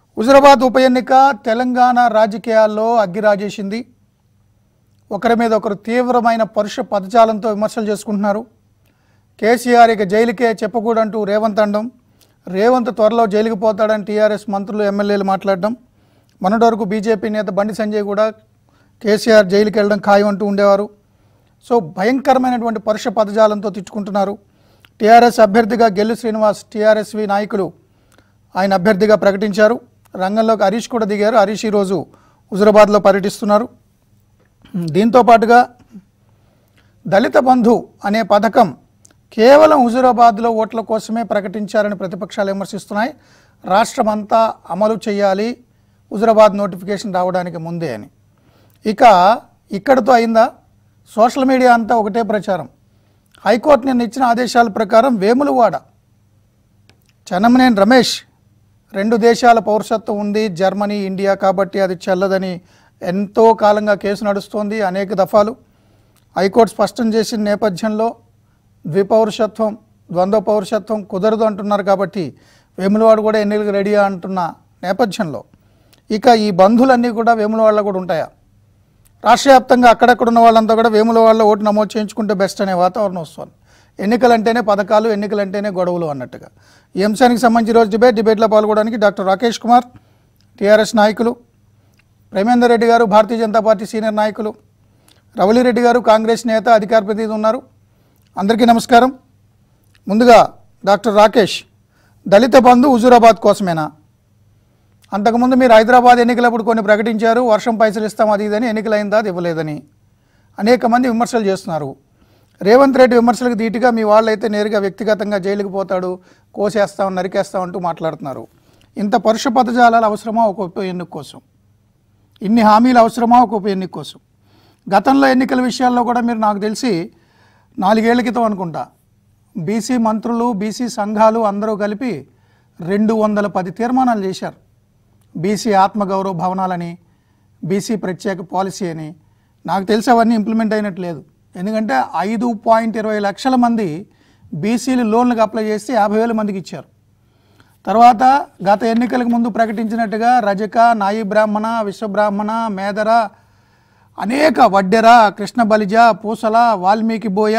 హుజరాబాద్ ఉప ఎన్నిక తెలంగాణ రాజకీయాల్లో అగ్గిరాజేసింది ఒకరి మీద ఒకరు తీవ్రమైన పరుష పదజాలంతో విమర్శలు చేసుకుంటున్నారు కేసీఆర్ ఇక జైలుకే చెప్పకూడంటూ రేవంత్ అండం రేవంత్ త్వరలో జైలుకి పోతాడని టీఆర్ఎస్ మంత్రులు ఎమ్మెల్యేలు మాట్లాడడం మొన్నటి వరకు బీజేపీ నేత బండి సంజయ్ కూడా కేసీఆర్ జైలుకి వెళ్ళడం ఖాయం అంటూ ఉండేవారు సో భయంకరమైనటువంటి పరుష పదజాలంతో తిట్టుకుంటున్నారు టీఆర్ఎస్ అభ్యర్థిగా గెల్లు శ్రీనివాస్ టీఆర్ఎస్వి నాయకులు ఆయన అభ్యర్థిగా ప్రకటించారు రంగంలోకి హరీష్ కూడా దిగారు హరీష్ ఈరోజు హుజరాబాద్లో పర్యటిస్తున్నారు దీంతో పాటుగా దళిత బంధు అనే పథకం కేవలం హుజూరాబాద్లో ఓట్ల కోసమే ప్రకటించారని ప్రతిపక్షాలు విమర్శిస్తున్నాయి రాష్ట్రమంతా అమలు చేయాలి హుజూరాబాద్ నోటిఫికేషన్ రావడానికి ముందే అని ఇక ఇక్కడితో అయిందా సోషల్ మీడియా అంతా ఒకటే ప్రచారం హైకోర్టు నిన్న ఇచ్చిన ఆదేశాల ప్రకారం వేములవాడ చెన్నమనేని రమేష్ రెండు దేశాల పౌరసత్వం ఉంది జర్మనీ ఇండియా కాబట్టి అది చెల్లదని ఎంతో కాలంగా కేసు నడుస్తోంది అనేక దఫాలు హైకోర్టు స్పష్టం చేసిన నేపథ్యంలో ద్విపౌరుషత్వం ద్వంద్వ పౌరుషత్వం కుదరదు అంటున్నారు కాబట్టి వేములవాడ కూడా ఎన్నికలకు రెడీయా అంటున్న నేపథ్యంలో ఇక ఈ బంధువులన్నీ కూడా వేములవాడలో కూడా ఉంటాయా రాష్ట్ర వ్యాప్తంగా అక్కడక్కడ ఉన్న వాళ్ళంతా కూడా వేములవాడలో ఓటు నమోదు చేయించుకుంటే బెస్ట్ అనే వాతావరణం వస్తుంది ఎన్నికలంటేనే పథకాలు ఎన్నికలంటేనే గొడవలు అన్నట్టుగా ఈ అంశానికి సంబంధించి ఈరోజు డిబేట్ డిబేట్లో పాల్గొనడానికి డాక్టర్ రాకేష్ కుమార్ టీఆర్ఎస్ నాయకులు ప్రేమేందర్ రెడ్డి గారు భారతీయ జనతా పార్టీ సీనియర్ నాయకులు రవలిరెడ్డి గారు కాంగ్రెస్ నేత అధికార ప్రతినిధి ఉన్నారు అందరికీ నమస్కారం ముందుగా డాక్టర్ రాకేష్ దళిత బంధు హుజూరాబాద్ కోసమేనా అంతకుముందు మీరు హైదరాబాద్ ఎన్నికలప్పుడు కొన్ని ప్రకటించారు వర్షం పైసలు ఇస్తాం అది ఇదని ఎన్నికలైందా అది ఇవ్వలేదని అనేక మంది విమర్శలు చేస్తున్నారు రేవంత్ రెడ్డి విమర్శలకు ధీటుగా మీ వాళ్ళైతే నేరుగా వ్యక్తిగతంగా జైలుకి పోతాడు కోసేస్తాం నరికేస్తాం అంటూ మాట్లాడుతున్నారు ఇంత పరుష పదజాలాలు అవసరమా ఒక ఉప ఎన్నిక కోసం ఇన్ని హామీలు అవసరమా ఒక ఉప ఎన్నిక కోసం గతంలో ఎన్నికల విషయాల్లో కూడా మీరు నాకు తెలిసి నాలుగేళ్ల క్రితం అనుకుంటా బీసీ మంత్రులు బీసీ సంఘాలు అందరూ కలిపి రెండు వందల పది తీర్మానాలు చేశారు బీసీ ఆత్మగౌరవ భవనాలని బీసీ ప్రత్యేక పాలసీ అని నాకు తెలిసి అవన్నీ ఇంప్లిమెంట్ అయినట్టు లేదు ఎందుకంటే ఐదు పాయింట్ ఇరవై లక్షల మంది బీసీలు లోన్లకు అప్లై చేస్తే యాభై వేల మందికి ఇచ్చారు తర్వాత గత ఎన్నికలకు ముందు ప్రకటించినట్టుగా రజక నాయి బ్రాహ్మణ విశ్వబ్రాహ్మణ మేదర అనేక వడ్డెర కృష్ణ బలిజ పూసల వాల్మీకి బోయ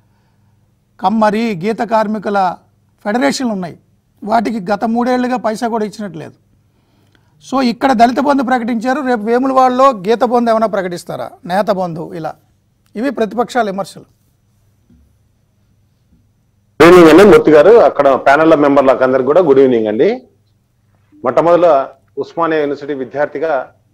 కమ్మరి గీత కార్మికుల ఫెడరేషన్లు ఉన్నాయి వాటికి గత మూడేళ్లుగా పైసా కూడా ఇచ్చినట్లేదు సో ఇక్కడ దళిత బంధు ప్రకటించారు రేపు వేములవాడలో గీత బంధు ఏమైనా ప్రకటిస్తారా నేత బంధు ఇలా ఇవి ప్రతిపక్షాల విమర్శలు గుడ్ ఈవినింగ్ అండి మూర్తి గారు అక్కడ ప్యానెల్ మెంబర్లకు అందరికి కూడా గుడ్ ఈవినింగ్ అండి మొట్టమొదట ఉస్మానియా యూనివర్సిటీ విద్యార్థిగా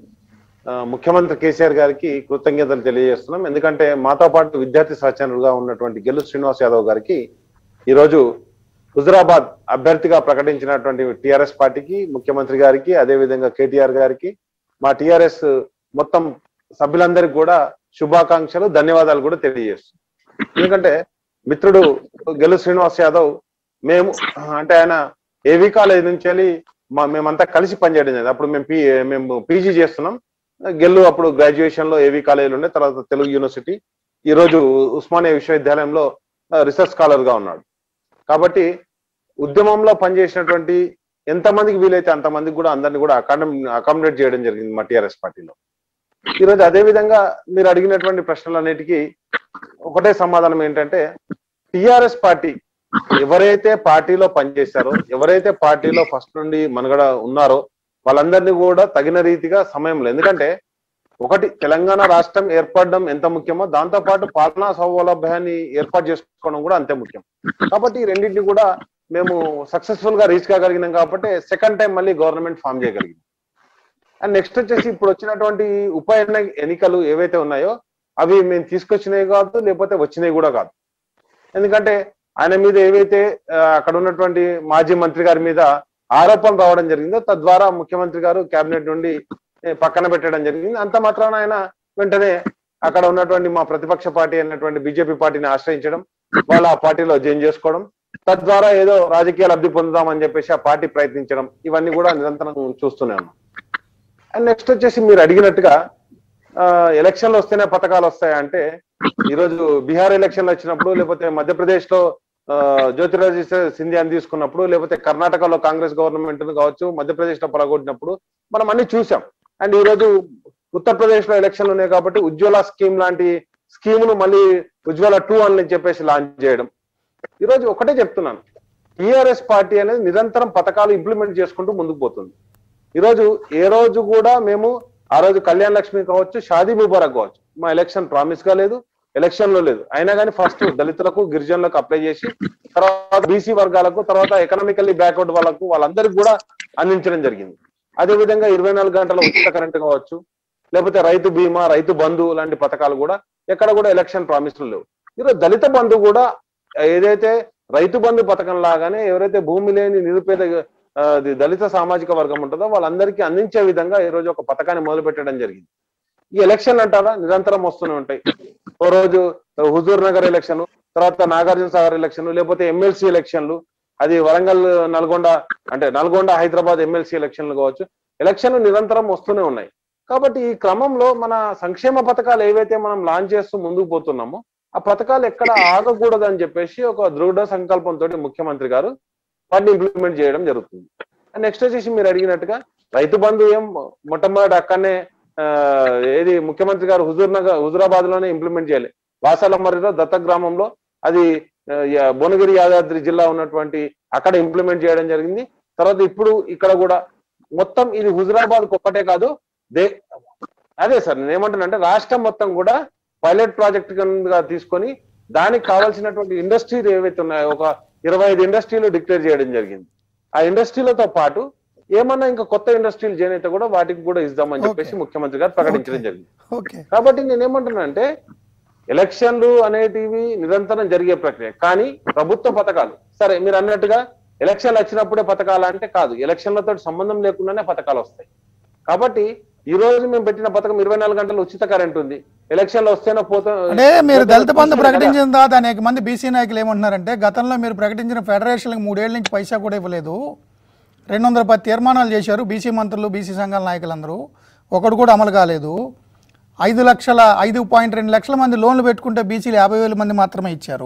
ఆ, ముఖ్యమంత్రి కేసీఆర్ గారికి కృతజ్ఞతలు తెలియజేస్తున్నాం ఎందుకంటే మాతో పాటు విద్యార్థి సహచరులుగా ఉన్నటువంటి గెల్లు శ్రీనివాస్ యాదవ్ గారికి ఈరోజు హుజరాబాద్ అభ్యర్థిగా ప్రకటించినటువంటి టిఆర్ఎస్ పార్టీకి ముఖ్యమంత్రి గారికి అదే విధంగా కేటీఆర్ గారికి మా టిఆర్ఎస్ మొత్తం సభ్యులందరికీ కూడా శుభాకాంక్షలు ధన్యవాదాలు కూడా తెలియజేస్తున్నాం ఎందుకంటే మిత్రుడు గెలు శ్రీనివాస్ యాదవ్ మేము అంటే ఆయన ఏవి కాలేజ్ నుంచి వెళ్ళి మా మేమంతా కలిసి పనిచేయడం జరిగింది అప్పుడు మేము పీ మేము పీజీ చేస్తున్నాం గెల్లు అప్పుడు గ్రాడ్యుయేషన్ లో ఏవి కాలేజీలు ఉండే తర్వాత తెలుగు యూనివర్సిటీ ఈ రోజు ఉస్మానియా విశ్వవిద్యాలయంలో రీసెర్చ్ స్కాలర్ గా ఉన్నాడు కాబట్టి ఉద్యమంలో పనిచేసినటువంటి ఎంతమందికి వీలైతే అంతమందికి కూడా అందరిని కూడా అకాడమి అకామిడేట్ చేయడం జరిగింది మా టిఆర్ఎస్ పార్టీలో ఈ రోజు అదే విధంగా మీరు అడిగినటువంటి ప్రశ్నలన్నిటికీ ఒకటే సమాధానం ఏంటంటే టిఆర్ఎస్ పార్టీ ఎవరైతే పార్టీలో పనిచేశారో ఎవరైతే పార్టీలో ఫస్ట్ నుండి మనగడ ఉన్నారో వాళ్ళందరినీ కూడా తగిన రీతిగా సమయంలో ఎందుకంటే ఒకటి తెలంగాణ రాష్ట్రం ఏర్పడడం ఎంత ముఖ్యమో దాంతో పాటు పాలనా సౌలభ్యాన్ని ఏర్పాటు చేసుకోవడం కూడా అంతే ముఖ్యం కాబట్టి ఈ రెండింటిని కూడా మేము సక్సెస్ఫుల్ గా రీచ్ కాగలిగినాం కాబట్టి సెకండ్ టైం మళ్ళీ గవర్నమెంట్ ఫామ్ చేయగలిగింది అండ్ నెక్స్ట్ వచ్చేసి ఇప్పుడు వచ్చినటువంటి ఉప ఎన్ని ఎన్నికలు ఏవైతే ఉన్నాయో అవి మేము తీసుకొచ్చినవి కాదు లేకపోతే వచ్చినవి కూడా కాదు ఎందుకంటే ఆయన మీద ఏవైతే ఆ, అక్కడ ఉన్నటువంటి మాజీ మంత్రి గారి మీద ఆరోపణలు రావడం జరిగిందో తద్వారా ముఖ్యమంత్రి గారు కేబినెట్ నుండి ఏ, పక్కన పెట్టడం జరిగింది అంత మాత్రాన ఆయన వెంటనే అక్కడ ఉన్నటువంటి మా ప్రతిపక్ష పార్టీ అయినటువంటి బీజేపీ పార్టీని ఆశ్రయించడం వాళ్ళ ఆ పార్టీలో జాయిన్ చేసుకోవడం తద్వారా ఏదో రాజకీయ లబ్ధి పొందుదామని చెప్పేసి ఆ పార్టీ ప్రయత్నించడం ఇవన్నీ కూడా నిరంతరం చూస్తూనే ఉన్నాం అండ్ నెక్స్ట్ వచ్చేసి మీరు అడిగినట్టుగా ఆ, ఎలక్షన్లు వస్తేనే పథకాలు వస్తాయంటే ఈ రోజు బీహార్ ఎలక్షన్లు వచ్చినప్పుడు లేకపోతే మధ్యప్రదేశ్ లో ఆ, జ్యోతిరాదిత్య సింధియాని తీసుకున్నప్పుడు లేకపోతే కర్ణాటకలో కాంగ్రెస్ గవర్నమెంట్ కావచ్చు మధ్యప్రదేశ్ లో పలగొట్టినప్పుడు మనం అన్ని చూసాం అండ్ ఈ రోజు ఉత్తరప్రదేశ్ లో ఎలక్షన్లు ఉన్నాయి కాబట్టి ఉజ్వల స్కీమ్ లాంటి స్కీమ్ ను మళ్ళీ ఉజ్వల టూ అని చెప్పేసి లాంచ్ చేయడం ఈ రోజు ఒకటే చెప్తున్నాను టిఆర్ఎస్ పార్టీ అనేది నిరంతరం పథకాలు ఇంప్లిమెంట్ చేసుకుంటూ ముందుకు పోతుంది ఈ రోజు ఏ రోజు కూడా మేము ఆ రోజు కళ్యాణ్ లక్ష్మి కావచ్చు షాదీ ముబారక్ కావచ్చు మా ఎలక్షన్ ప్రామిస్ గా లేదు ఎలక్షన్ లో లేదు అయినా కానీ ఫస్ట్ దళితులకు గిరిజనులకు అప్లై చేసి తర్వాత బీసీ వర్గాలకు తర్వాత ఎకనామికల్లీ బ్యాక్వర్డ్ వాళ్ళకు వాళ్ళందరికీ కూడా అందించడం జరిగింది అదే విధంగా ఇరవై నాలుగు గంటల ఉచిత కరెంట్ కావచ్చు లేకపోతే రైతు బీమా రైతు బంధు లాంటి పథకాలు కూడా ఎక్కడ కూడా ఎలక్షన్ ప్రామిస్లు లేవు ఈరోజు దళిత బంధు కూడా ఏదైతే రైతు బంధు పథకం లాగానే ఎవరైతే భూమి లేని నిరుపేద ఆ, అది దళిత సామాజిక వర్గం ఉంటుందో వాళ్ళందరికీ అందించే విధంగా ఈ రోజు ఒక పథకాన్ని మొదలు పెట్టడం జరిగింది ఈ ఎలక్షన్ అంటారా నిరంతరం వస్తూనే ఉంటాయి ఓ రోజు హుజూర్ నగర్ ఎలక్షన్ తర్వాత నాగార్జున సాగర్ ఎలక్షన్ లేకపోతే ఎమ్మెల్సీ ఎలక్షన్లు అది వరంగల్ నల్గొండ అంటే నల్గొండ హైదరాబాద్ ఎమ్మెల్సీ ఎలక్షన్లు కావచ్చు ఎలక్షన్లు నిరంతరం వస్తూనే ఉన్నాయి కాబట్టి ఈ క్రమంలో మన సంక్షేమ పథకాలు ఏవైతే మనం లాంచ్ చేస్తూ ముందుకు పోతున్నామో ఆ పథకాలు ఎక్కడ ఆగకూడదు అని చెప్పేసి ఒక దృఢ సంకల్పంతో ముఖ్యమంత్రి గారు వాటిని ఇంప్లిమెంట్ చేయడం జరుగుతుంది నెక్స్ట్ వచ్చేసి మీరు అడిగినట్టుగా రైతు బంధు ఏం మొట్టమొదటి అక్కడనే ఆ, ఏది ముఖ్యమంత్రి గారు హుజూర్ నగర్ హుజురాబాద్ లోనే ఇంప్లిమెంట్ చేయాలి వాసాలమర్రిలో దత్త గ్రామంలో అది ఆ, యా- భువనగిరి యాదాద్రి జిల్లా ఉన్నటువంటి అక్కడ ఇంప్లిమెంట్ చేయడం జరిగింది తర్వాత ఇప్పుడు ఇక్కడ కూడా మొత్తం ఇది హుజురాబాద్ ఒక్కటే కాదు దే అదే సార్ నేను ఏమంటానంటే రాష్ట్రం మొత్తం కూడా పైలట్ ప్రాజెక్ట్ కింద తీసుకొని దానికి కావాల్సినటువంటి ఇండస్ట్రీలు ఏవైతే ఉన్నాయో ఒక ఇరవై ఐదు ఇండస్ట్రీలు డిక్లేర్ చేయడం జరిగింది ఆ ఇండస్ట్రీలతో పాటు ఏమన్నా ఇంకా కొత్త ఇండస్ట్రీలు జాయిన్ అయితే కూడా వాటికి కూడా ఇద్దామని చెప్పేసి ముఖ్యమంత్రి గారు ప్రకటించడం జరిగింది ఓకే కాబట్టి నేను ఏమంటున్నానంటే ఎలక్షన్లు అనేటివి నిరంతరం జరిగే ప్రక్రియ కానీ ప్రభుత్వ పథకాలు సరే మీరు అన్నట్టుగా ఎలక్షన్లు వచ్చినప్పుడే పథకాలు అంటే కాదు ఎలక్షన్లతో సంబంధం లేకుండానే పథకాలు వస్తాయి కాబట్టి ఈ రోజు మేము పెట్టిన పథకం ఇరవై నాలుగు గంటలు ఉచిత కరెంట్ ఉంది ఎలక్షన్లు వస్తేనే పోతా అంటే మీరు దళిత బంధు చూసారు కదా. ప్రకటించిన తర్వాత అనేక మంది బీసీ నాయకులు ఏమంటున్నారంటే గతంలో మీరు ప్రకటించిన ఫెడరేషన్కి మూడేళ్ల నుంచి పైసా కూడా ఇవ్వలేదు రెండు వందల పది తీర్మానాలు చేశారు బీసీ మంత్రులు బీసీ సంఘాల నాయకులందరూ ఒకటి కూడా అమలు కాలేదు ఐదు లక్షల ఐదు పాయింట్ రెండు లక్షల మంది లోన్లు పెట్టుకుంటే బీసీలు యాభై వేల మంది మాత్రమే ఇచ్చారు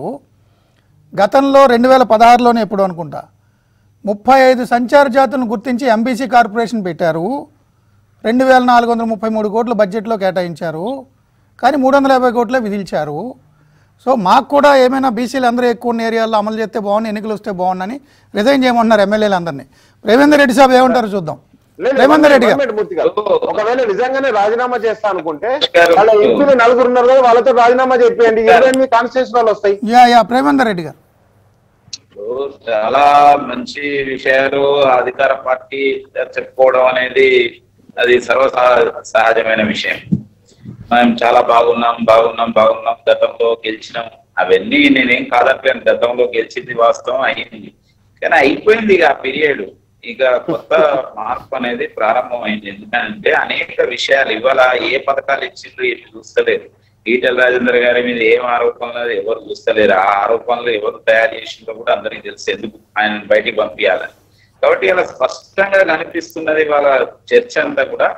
గతంలో రెండు వేల పదహారులోనే ఎప్పుడు అనుకుంటా ముప్పై ఐదు సంచార జాతులను గుర్తించి ఎంబీసీ కార్పొరేషన్ పెట్టారు రెండు వేల నాలుగు వందల ముప్పై మూడు కోట్లు బడ్జెట్లో కేటాయించారు కానీ మూడు వందల యాభై కోట్లే విధించారు సో మాకు కూడా ఏమైనా బీసీలు అందరూ ఎక్కువ ఉన్న ఏరియాల్లో అమలు చేస్తే బాగుంది ఎన్నికలు వస్తే బాగుందని రిజైన్ చేయమంటున్నారు ఎమ్మెల్యేలు అందరినీ రేవేందర్ రెడ్డి సాబ్ ఏమంటారు చూద్దాం లేదు, రేవంత్ రెడ్డి గారు గవర్నమెంట్ మూర్తి గారు. ఒకవేళ నిజంగానే రాజీనామా చేస్తా అనుకుంటే గారు. వాళ్ళ ఎంపీలు నలుగురు ఉన్నారు కదా వాళ్ళతో రాజీనామా చెప్పేయండి ఇరవై ఎనిమిది కాన్స్టిట్యూషన్ వాళ్ళు వస్తాయి యా యా ప్రేమేందర్ రెడ్డి గారు ఇప్పుడు చాలా మంచి విషయాలు అధికార పార్టీ చెప్పుకోవడం అనేది అది సర్వ సహజమైన విషయం మనం చాలా బాగున్నాం బాగున్నాం బాగున్నాం గతంలో గెలిచినాం అవన్నీ నేనేం కాదట్లేను గతంలో గెలిచింది వాస్తవం అయింది కానీ అయిపోయింది ఇక ఆ పీరియడ్ ఇక కొత్త మార్పు అనేది ప్రారంభమైంది ఎందుకంటే అనేక విషయాలు ఇవాళ ఏ పథకాలు ఇచ్చిండ్రు ఏమి చూస్తలేరు ఈటల రాజేంద్ర గారి మీద ఏం ఆరోపణలు అది ఎవరు చూస్తలేరు ఆ ఆరోపణలు ఎవరు తయారు చేసిందో కూడా అందరికీ తెలుసు ఎందుకు ఆయన బయటికి పంపించాలని కాబట్టి ఇలా స్పష్టంగా కనిపిస్తున్నది వాళ్ళ చర్చ అంతా కూడా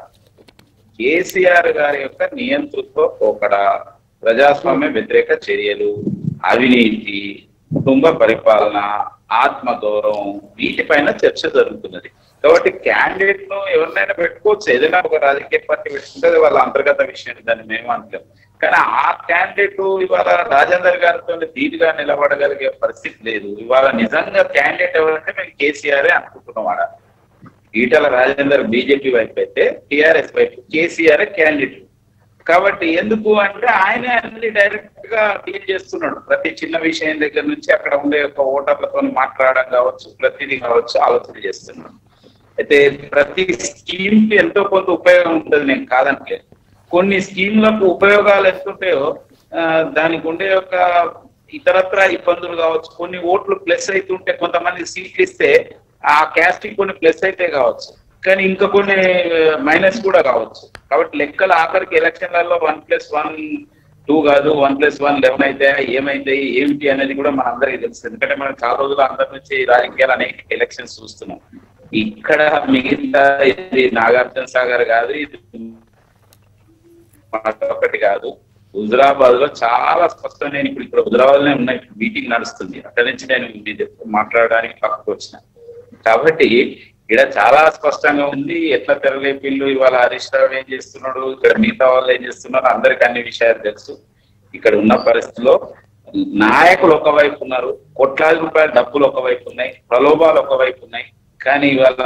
కేసీఆర్ గారి యొక్క నియంతృత్వ పోకడ ప్రజాస్వామ్య వ్యతిరేక చర్యలు అవినీతి కుటుంబ పరిపాలన ఆత్మగౌరవం వీటిపైన చర్చ జరుగుతున్నది కాబట్టి క్యాండిడేట్ ను ఎవరినైనా పెట్టుకోవచ్చు ఏదైనా ఒక రాజకీయ పార్టీ పెట్టుకుంటే అది వాళ్ళ అంతర్గత విషయం దాన్ని మేము అంటాం కానీ ఆ క్యాండిడేట్ ఇవాళ రాజేందర్ గారితో ధీటుగా నిలబడగలిగే పరిస్థితి లేదు ఇవాళ నిజంగా క్యాండిడేట్ ఎవరంటే మేము కేసీఆర్ అనుకుంటున్నాం ఆడ ఈటల రాజేందర్ బీజేపీ వైపు అయితే టిఆర్ఎస్ వైపు కేసీఆర్ క్యాండిడేట్ కాబట్టి ఎందుకు అంటే ఆయనే అన్ని డైరెక్ట్ గా డీల్ చేస్తున్నాడు ప్రతి చిన్న విషయం దగ్గర నుంచి అక్కడ ఉండే యొక్క ఓటర్లతో మాట్లాడడం కావచ్చు ప్రతిదీ కావచ్చు ఆలోచన చేస్తున్నాడు అయితే ప్రతి స్కీమ్ కి ఎంతో కొంత ఉపయోగం ఉంటుంది నేను కాదనలేదు కొన్ని స్కీమ్లకు ఉపయోగాలు ఎంతుంటాయో ఆ, దానికి ఉండే యొక్క ఇతరత్ర ఇబ్బందులు కావచ్చు కొన్ని ఓట్లు ప్లస్ అవుతుంటే కొంతమంది సీట్లు ఇస్తే ఆ క్యాస్ట్ కి కొన్ని ప్లస్ అయితే కావచ్చు కానీ ఇంకా కొన్ని మైనస్ కూడా కావచ్చు కాబట్టి లెక్కలు ఆఖరికి ఎలక్షన్లలో వన్ ప్లస్ వన్ టూ కాదు వన్ ప్లస్ వన్ లెవెన్ అయితే ఏమైతే ఏమిటి అనేది కూడా మన అందరికీ తెలుసు ఎందుకంటే మనం చాలా రోజులు అందరి నుంచి రాజకీయాలు అనేక ఎలక్షన్స్ చూస్తున్నాం ఇక్కడ మిగతా ఇది నాగార్జున సాగర్ కాదు ఇది ఒకటి కాదు హుజరాబాద్ లో చాలా స్పష్టం నేను ఇప్పుడు ఇక్కడ హుజరాబాద్ లో ఉన్న ఇప్పుడు మీటింగ్ నడుస్తుంది అక్కడి నుంచి నేను మీ దగ్గర మాట్లాడడానికి పక్కకు వచ్చిన కాబట్టి ఇక్కడ చాలా స్పష్టంగా ఉంది ఎట్లా తెరలేపిల్లు ఇవాళ హరీష్ రావు ఏం చేస్తున్నాడు ఇక్కడ మిగతా వాళ్ళు ఏం చేస్తున్నారు అందరికి అన్ని విషయాలు తెలుసు ఇక్కడ ఉన్న పరిస్థితిలో నాయకులు ఒకవైపు ఉన్నారు కోట్లాది రూపాయల డబ్బులు ఒకవైపు ఉన్నాయి ప్రలోభాలు ఒకవైపు ఉన్నాయి కానీ ఇవాళ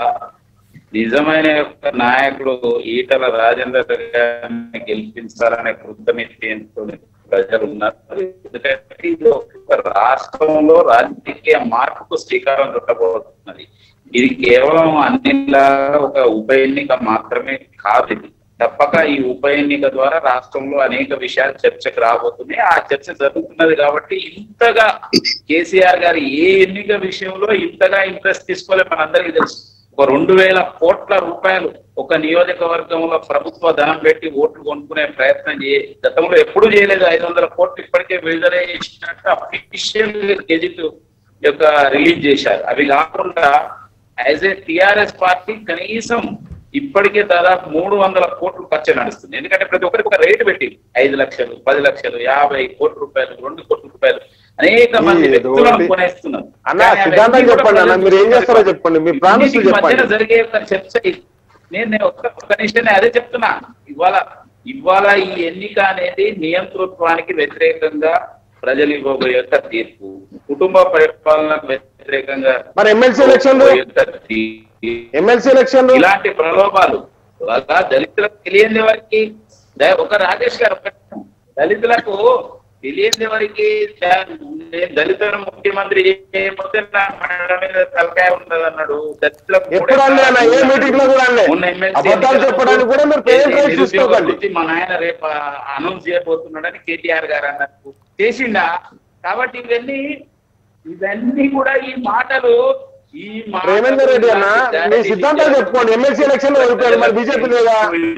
నిజమైన యొక్క నాయకుడు ఈటల రాజేందర్ గారిని గెలిపించాలనే కృతనిశ్చయంతో ప్రజలు ఉన్నారు ఎందుకంటే ఇది ఒక రాష్ట్రంలో రాజకీయ మార్పుకు శ్రీకారం చుట్టబోతున్నది ఇది కేవలం అన్నిలాగా ఒక ఉప ఎన్నిక మాత్రమే కాదు ఇది తప్పక ఈ ఉప ఎన్నిక ద్వారా రాష్ట్రంలో అనేక విషయాలు చర్చకు రాబోతున్నాయి ఆ చర్చ జరుగుతున్నది కాబట్టి ఇంతగా కేసీఆర్ గారు ఏ ఎన్నిక విషయంలో ఇంతగా ఇంట్రెస్ట్ తీసుకోలే మనందరికీ తెలుసు ఒక రెండు వేల కోట్ల రూపాయలు ఒక నియోజకవర్గంలో ప్రభుత్వ ధనం పెట్టి ఓట్లు కొనుక్కునే ప్రయత్నం చే గతంలో ఎప్పుడు చేయలేదు ఐదు వందల కోట్లు ఇప్పటికే విడుదల చేసినట్టు అఫీషియల్ గెజిట్ యొక్క రిలీజ్ చేశారు అవి కాకుండా యాజ్ ఏ టిఆర్ఎస్ పార్టీ కనీసం ఇప్పటికే దాదాపు మూడు వందల కోట్లు ఖర్చు నడుస్తుంది ఎందుకంటే ప్రతి ఒక్కరికి ఒక రేటు పెట్టి ఐదు లక్షలు పది లక్షలు యాభై కోట్ల రూపాయలు రెండు కోట్ల రూపాయలు అనేక మంది ఈ వ్యక్తులను ఒకటి- కొనేస్తున్నారు అన్న, కానీ ఆ సిద్ధాంతం వ్యక్తి కూడా చెప్పండి అన్న, మీరు ఏం చేస్తారో చెప్పండి, మీ ప్రామిస్లు ఇన్నిటికి మధ్యన చెప్పండి. జరిగే ఒక చర్చ ఇది. నేను నేను ఒక్క ఒక్క నిమిషం అదే చెప్తున్నా ఇవాళ ఇవాళ ఈ ఎన్నిక అనేది నియంతృత్వానికి వ్యతిరేకంగా ప్రజలు ఇవ్వబోయే యొక్క తీర్పు కుటుంబ పరిపాలనకు వ్యతిరేకంగా మరి ఎమ్మెల్సీ ఎలక్షన్లు ఇవ్వబోయే యొక్క తీర్పు. ఎమ్మెల్సీ ఎలక్షన్లు ఇలాంటి ప్రలోభాలు ఇవాళ దళితులకు తెలియని వారికి ద- ఒక రాజేష్ గారు ఒక్క నిమిషం. దళితులకు తెలియని వారికి ద- నేను దళిత ముఖ్యమంత్రి చేయకపోతే నా మెడ మీద తలకాయ ఉండదు అన్నాడు దళితులకు కూడా ఎప్పుడు అన్నా అన్న, ఏ మీటింగ్ లో కూడా అన్లే. మొన్న ఎమ్మెల్సీ అబద్ధాలు ఎన్నికలకు చెప్పడానికి కూడా మీరు పేరెంట్ రైట్స్ నిరుద్యోగ తీసుకోకండి. వృత్తి మా నాయన రేపు అనౌన్స్ చేయబోతున్నాడని కేటీఆర్ గారు అన్నారు చేసిండా కాబట్టి ఇవన్నీ ఇవన్నీ కూడా ఈ మాటలు ఈ మాటలు రేవేందర్ రెడ్డి అన్న, మీ సిద్ధాంతాలు చెప్పుకోండి. ఎమ్మెల్సీ ఎలక్షన్ లో ఓడిపోయారు. మరి బీజేపీ లేదా?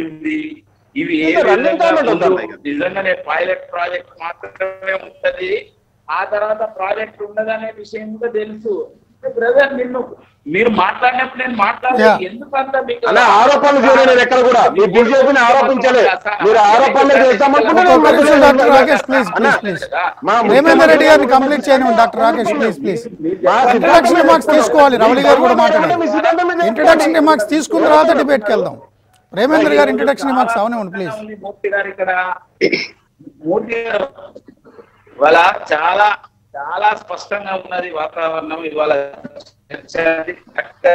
ఇవి ఏ ఇంకా రన్నింగ్ విధంగా కామెంట్ ముందు ఉందన్న ఇక. నిజంగానే పైలట్ ప్రాజెక్ట్ మాత్రమే ఉంటది ఆ తర్వాత ప్రాజెక్ట్ ఉండదనే విషయం కూడా తెలుసు బ్రదర్ నిన్ను మీరు మాట్లాడినప్పుడు నేను మాట్లాడలేదు Yeah. ఎందుకు అంత మీకు అన్న ఆరోపణలు చేయలేదు నేను ఎక్కడ కూడా మీ బీజేపీని ఆరోపించలే మీరు ఆరోపణలు చేస్తామనుకుంటే నేను ఒక్క నిమిషం డాక్టర్ రాకేష్ ప్లీజ్ అన్న, ప్లీజ్ ప్లీజ్ మా రేవేందర్ రెడ్డి గారిని కంప్లీట్ చేయనివ్వండి డాక్టర్ రాకేష్ ప్లీజ్ ప్లీజ్ మా ఇంట్రడక్షన్ రిమార్క్స్ తీసుకోవాలి రవళి గారు కూడా మీ మాట్లాడాలి సిద్ధాంతం మీద ఇంట్రడక్షన్ రిమార్క్స్ తీసుకున్న తర్వాత డిబేట్కి వెళ్దాం రేవేంద్ర గారు ఇంట్రడక్షన్ రిమార్క్స్ అవనివ్వండి ప్లీజ్ ఉంది మూర్తి గారు ఇక్కడ మూర్తి గారు ఇవాళ చాలా చాలా స్పష్టంగా ఉన్నది వాతావరణం ఇవాళ చర్చ అనేది చక్కగా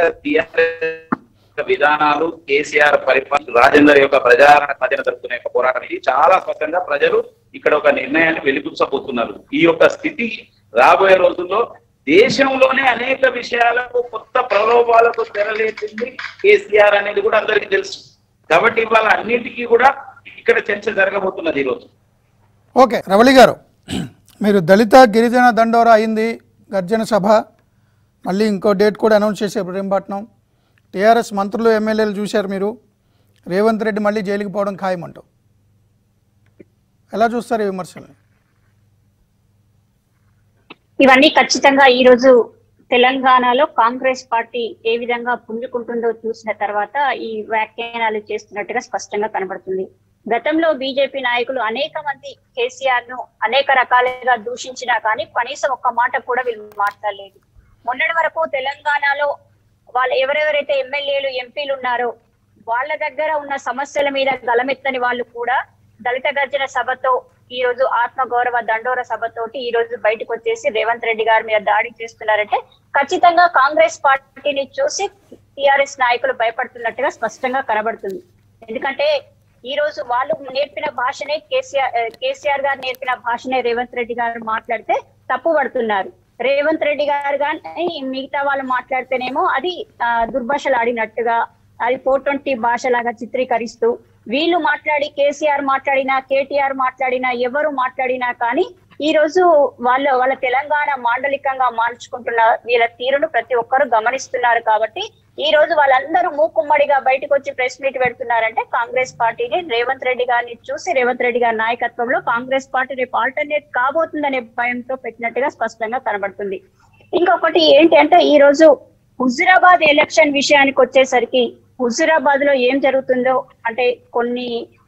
TRS విధానాలు కేసీఆర్ పరిపాలన రాజేందర్ యొక్క ప్రజారణ మధ్యన జరుగుతున్న యొక్క పోరాటం ఇది చాలా స్పష్టంగా ప్రజలు ఇక్కడ ఒక నిర్ణయాన్ని వెలిపించబోతున్నారు ఈ యొక్క స్థితి రాబోయే రోజుల్లో దేశంలోనే అనేక విషయాలకు కొత్త ప్రలోభాలకు తెరలేపింది కేసీఆర్ అనేది కూడా అందరికీ తెలుసు కాబట్టి ఇవాళ అన్నిటికీ కూడా ఇక్కడ చర్చ జరగబోతున్నది ఈరోజు ఓకే రవళి గారు మీరు దళిత గిరిజన దండోరా అయింది గర్జన సభ మళ్ళీ ఇంకో డేట్ కూడా అనౌన్స్ చేశారు ఇబ్రహీంపట్నం టీఆర్ఎస్ మంత్రులు ఎమ్మెల్యేలు చూశారు మీరు రేవంత్ రెడ్డి మళ్ళీ జైలుకి పోవడం ఖాయమంటూ ఎలా చూస్తారు ఈ విమర్శల్ని ఇవన్నీ ఖచ్చితంగా ఈ రోజు తెలంగాణలో కాంగ్రెస్ పార్టీ ఏ విధంగా పుంజుకుంటుందో చూసిన తర్వాత ఈ వ్యాఖ్యానాలు చేస్తున్నట్టుగా స్పష్టంగా కనబడుతుంది గతంలో బీజేపీ నాయకులు అనేక మంది కేసీఆర్ ను అనేక రకాలుగా దూషించినా కానీ కనీసం ఒక్క మాట కూడా వీళ్ళు మాట్లాడలేదు మొన్నటి వరకు తెలంగాణలో వాళ్ళు ఎవరెవరైతే ఎమ్మెల్యేలు ఎంపీలు ఉన్నారో వాళ్ళ దగ్గర ఉన్న సమస్యల మీద గలమెత్తని వాళ్ళు కూడా దళిత గర్జన సభతో ఈ రోజు ఆత్మ గౌరవ దండోర సభతోటి ఈ రోజు బయటకు వచ్చేసి రేవంత్ రెడ్డి గారి మీద దాడి చేస్తున్నారంటే ఖచ్చితంగా కాంగ్రెస్ పార్టీని చూసి టిఆర్ఎస్ నాయకులు భయపడుతున్నట్టుగా స్పష్టంగా కనబడుతుంది ఎందుకంటే ఈ రోజు వాళ్ళు నేర్పిన భాషనే కేసీఆర్ ఆ, కేసీఆర్ గారు నేర్పిన భాషనే రేవంత్ రెడ్డి గారు మాట్లాడితే తప్పు పడుతున్నారు రేవంత్ రెడ్డి గారు కానీ మిగతా వాళ్ళు మాట్లాడితేనేమో అది ఆ, దుర్భాషలు ఆడినట్టుగా అది ఫోర్ ట్వంటీ భాషలాగా చిత్రీకరిస్తూ వీళ్ళు మాట్లాడి కేసీఆర్ మాట్లాడినా కేటీఆర్ మాట్లాడినా ఎవరు మాట్లాడినా కానీ ఈ రోజు వాళ్ళు వాళ్ళ తెలంగాణ మాండలికంగా మార్చుకుంటున్న వీళ్ళ తీరును ప్రతి ఒక్కరు గమనిస్తున్నారు కాబట్టి ఈ రోజు వాళ్ళందరూ మూకుమ్మడిగా బయటకు వచ్చి ప్రెస్ మీట్ పెడుతున్నారంటే కాంగ్రెస్ పార్టీని రేవంత్ రెడ్డి గారిని చూసి రేవంత్ రెడ్డి గారి నాయకత్వంలో కాంగ్రెస్ పార్టీ రేపు ఆల్టర్నేట్ కాబోతుందనే భయంతో పెట్టినట్టుగా స్పష్టంగా కనబడుతుంది ఇంకొకటి ఏంటి అంటే ఈ రోజు హుజురాబాద్ ఎలక్షన్ విషయానికి వచ్చేసరికి హుజురాబాద్ లో ఏం జరుగుతుందో అంటే కొన్ని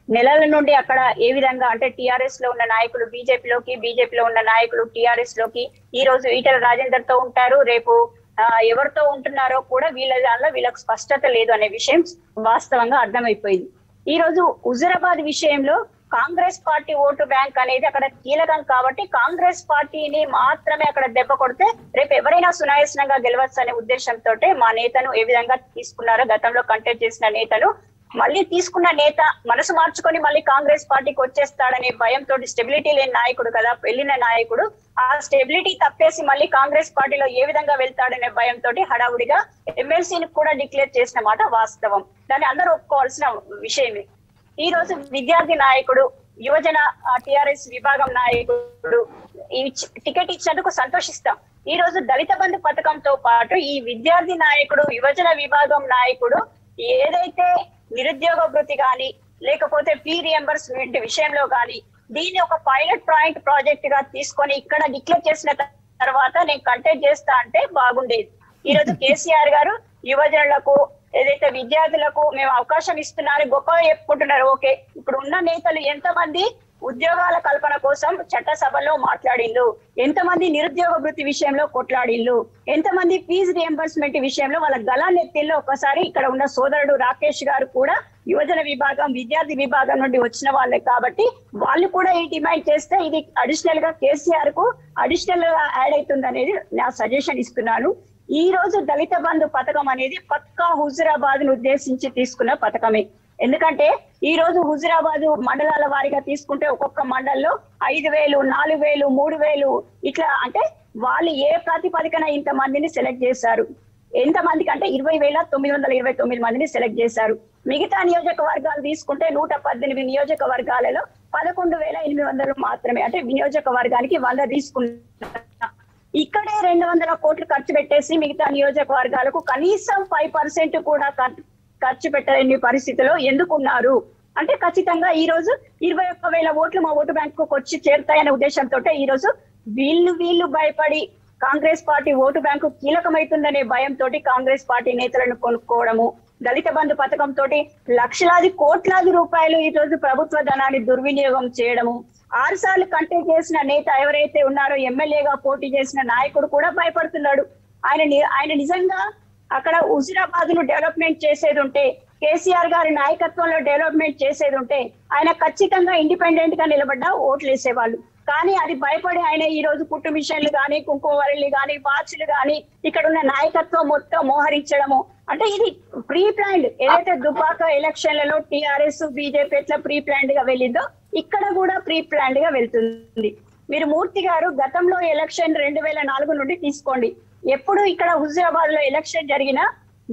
నెలల నుండి అక్కడ ఏ విధంగా అంటే టిఆర్ఎస్ లో ఉన్న నాయకులు బీజేపీలోకి బీజేపీలో ఉన్న నాయకులు టిఆర్ఎస్ లోకి ఈ రోజు ఈటల రాజేందర్ తో ఉంటారు రేపు ఆ, ఎవరితో ఉంటున్నారో కూడా వీళ్ళ దానిలో వీళ్ళకి స్పష్టత లేదు అనే విషయం వాస్తవంగా అర్థమైపోయింది ఈ రోజు హుజురాబాద్ విషయంలో కాంగ్రెస్ పార్టీ ఓటు బ్యాంక్ అనేది అక్కడ కీలకం కాబట్టి కాంగ్రెస్ పార్టీని మాత్రమే అక్కడ దెబ్బ కొడితే రేపు ఎవరైనా సునాయాసనంగా గెలవచ్చు అనే ఉద్దేశంతో మా నేతను ఏ విధంగా తీసుకున్నారో గతంలో కంటెక్ట్ చేసిన నేతలు మళ్ళీ తీసుకున్న నేత మనసు మార్చుకొని మళ్ళీ కాంగ్రెస్ పార్టీకి వచ్చేస్తాడనే భయంతో స్టెబిలిటీ లేని నాయకుడు కదా వెళ్ళిన నాయకుడు ఆ స్టెబిలిటీ తప్పేసి మళ్ళీ కాంగ్రెస్ పార్టీలో ఏ విధంగా వెళ్తాడనే భయంతో హడావుడిగా ఎమ్మెల్సీని కూడా డిక్లేర్ చేసిన మాట వాస్తవం దాన్ని అందరూ ఒప్పుకోవాల్సిన విషయమే ఈ రోజు విద్యార్థి నాయకుడు యువజన టిఆర్ఎస్ విభాగం నాయకుడు ఈ చి- టికెట్ ఇచ్చినందుకు సంతోషిస్తాం ఈ రోజు దళిత బంధు పథకంతో పాటు ఈ విద్యార్థి నాయకుడు యువజన విభాగం నాయకుడు ఏదైతే నిరుద్యోగ భృతి గాని లేకపోతే ఫీ రియంబర్స్మెంట్ విషయంలో గాని దీన్ని ఒక పైలట్ ప్రాజెక్ట్ ప్రాజెక్ట్ గా తీసుకొని ఇక్కడ డిక్లేర్ చేసిన తర్వాత నేను కంటెక్ట్ చేస్తా అంటే బాగుండేది ఈ రోజు కేసీఆర్ గారు యువజనులకు ఏదైతే విద్యార్థులకు మేము అవకాశం ఇస్తున్నారని గొప్పగా చెప్పుకుంటున్నారు ఓకే ఇప్పుడు ఉన్న నేతలు ఎంతమంది ఉద్యోగాల కల్పన కోసం చట్టసభలో మాట్లాడిండు ఎంతమంది నిరుద్యోగ వృత్తి విషయంలో కొట్లాడిల్లు ఎంతమంది ఫీజు రియంబర్స్మెంట్ విషయంలో వాళ్ళ గలాన్ని ఎత్తిల్లో ఒకసారి ఇక్కడ ఉన్న సోదరుడు రాకేష్ గారు కూడా యువజన విభాగం విద్యార్థి విభాగం నుండి వచ్చిన వాళ్ళే కాబట్టి వాళ్ళు కూడా ఈ డిమాండ్ చేస్తే ఇది అడిషనల్ గా కేసీఆర్ కు అడిషనల్ గా యాడ్ అవుతుంది అనేది నా సజెషన్ ఇస్తున్నాను ఈ రోజు దళిత బంధు పథకం అనేది పక్కా హుజురాబాద్ ను ఉద్దేశించి తీసుకున్న పథకమే ఎందుకంటే ఈ రోజు హుజురాబాద్ మండలాల వారీగా తీసుకుంటే ఒక్కొక్క మండల్లో ఐదు వేలు నాలుగు వేలు మూడు వేలు ఇట్లా అంటే వాళ్ళు ఏ ప్రాతిపదికన ఇంత మందిని సెలెక్ట్ చేశారు ఎంత మందికి అంటే ఇరవై వేల తొమ్మిది వందల ఇరవై తొమ్మిది మందిని సెలెక్ట్ చేశారు మిగతా నియోజకవర్గాలు తీసుకుంటే నూట పద్దెనిమిది నియోజకవర్గాలలో పదకొండు వేల ఎనిమిది వందలు మాత్రమే అంటే నియోజకవర్గానికి వంద తీసుకున్నారు ఇక్కడే రెండు వందల కోట్లు ఖర్చు పెట్టేసి మిగతా నియోజకవర్గాలకు కనీసం ఫైవ్ పర్సెంట్ కూడా ఖర్- ఖర్చు పెట్టలేని పరిస్థితిలో ఎందుకున్నారు అంటే ఖచ్చితంగా ఈ రోజు ఇరవై ఒక్క వేల ఓట్లు మా ఓటు బ్యాంకు వచ్చి చేరుతాయనే ఉద్దేశంతో ఈ రోజు వీళ్ళు వీళ్ళు భయపడి కాంగ్రెస్ పార్టీ ఓటు బ్యాంకు కీలకమైతుందనే భయంతో కాంగ్రెస్ పార్టీ నేతలను కొనుక్కోవడము దళిత బంధు పథకం తోటి లక్షలాది కోట్లాది రూపాయలు ఈ రోజు ప్రభుత్వ ధనాన్ని దుర్వినియోగం చేయడము ఆరు సార్లు కంటెక్ట్ చేసిన నేత ఎవరైతే ఉన్నారో ఎమ్మెల్యేగా పోటీ చేసిన నాయకుడు కూడా భయపడుతున్నాడు ఆయన ని- ఆయన నిజంగా అక్కడ హుజురాబాద్ ను డెవలప్మెంట్ చేసేది ఉంటే కేసీఆర్ గారి నాయకత్వంలో డెవలప్మెంట్ చేసేది ఉంటే ఆయన ఖచ్చితంగా ఇండిపెండెంట్ గా నిలబడ్డా ఓట్లు వేసేవాళ్ళు కానీ అది భయపడి ఆయన ఈ రోజు కుట్టు మిషన్లు గాని కుంకుమవరలు గాని వాచ్లు గాని ఇక్కడ ఉన్న నాయకత్వం మొత్తం మోహరించడము అంటే ఇది ప్రీ ప్లాన్డ్ ఏదైతే దుబాక ఎలక్షన్లలో టిఆర్ఎస్ బీజేపీ ఎట్లా ప్రీ ప్లాన్డ్ గా వెళ్ళిందో ఇక్కడ కూడా ప్రీ ప్లాన్డ్ గా వెళ్తుంది మీరు మూర్తి గారు గతంలో ఎలక్షన్ రెండు వేల నాలుగు నుండి తీసుకోండి ఎప్పుడు ఇక్కడ హుజురాబాద్ లో ఎలక్షన్ జరిగినా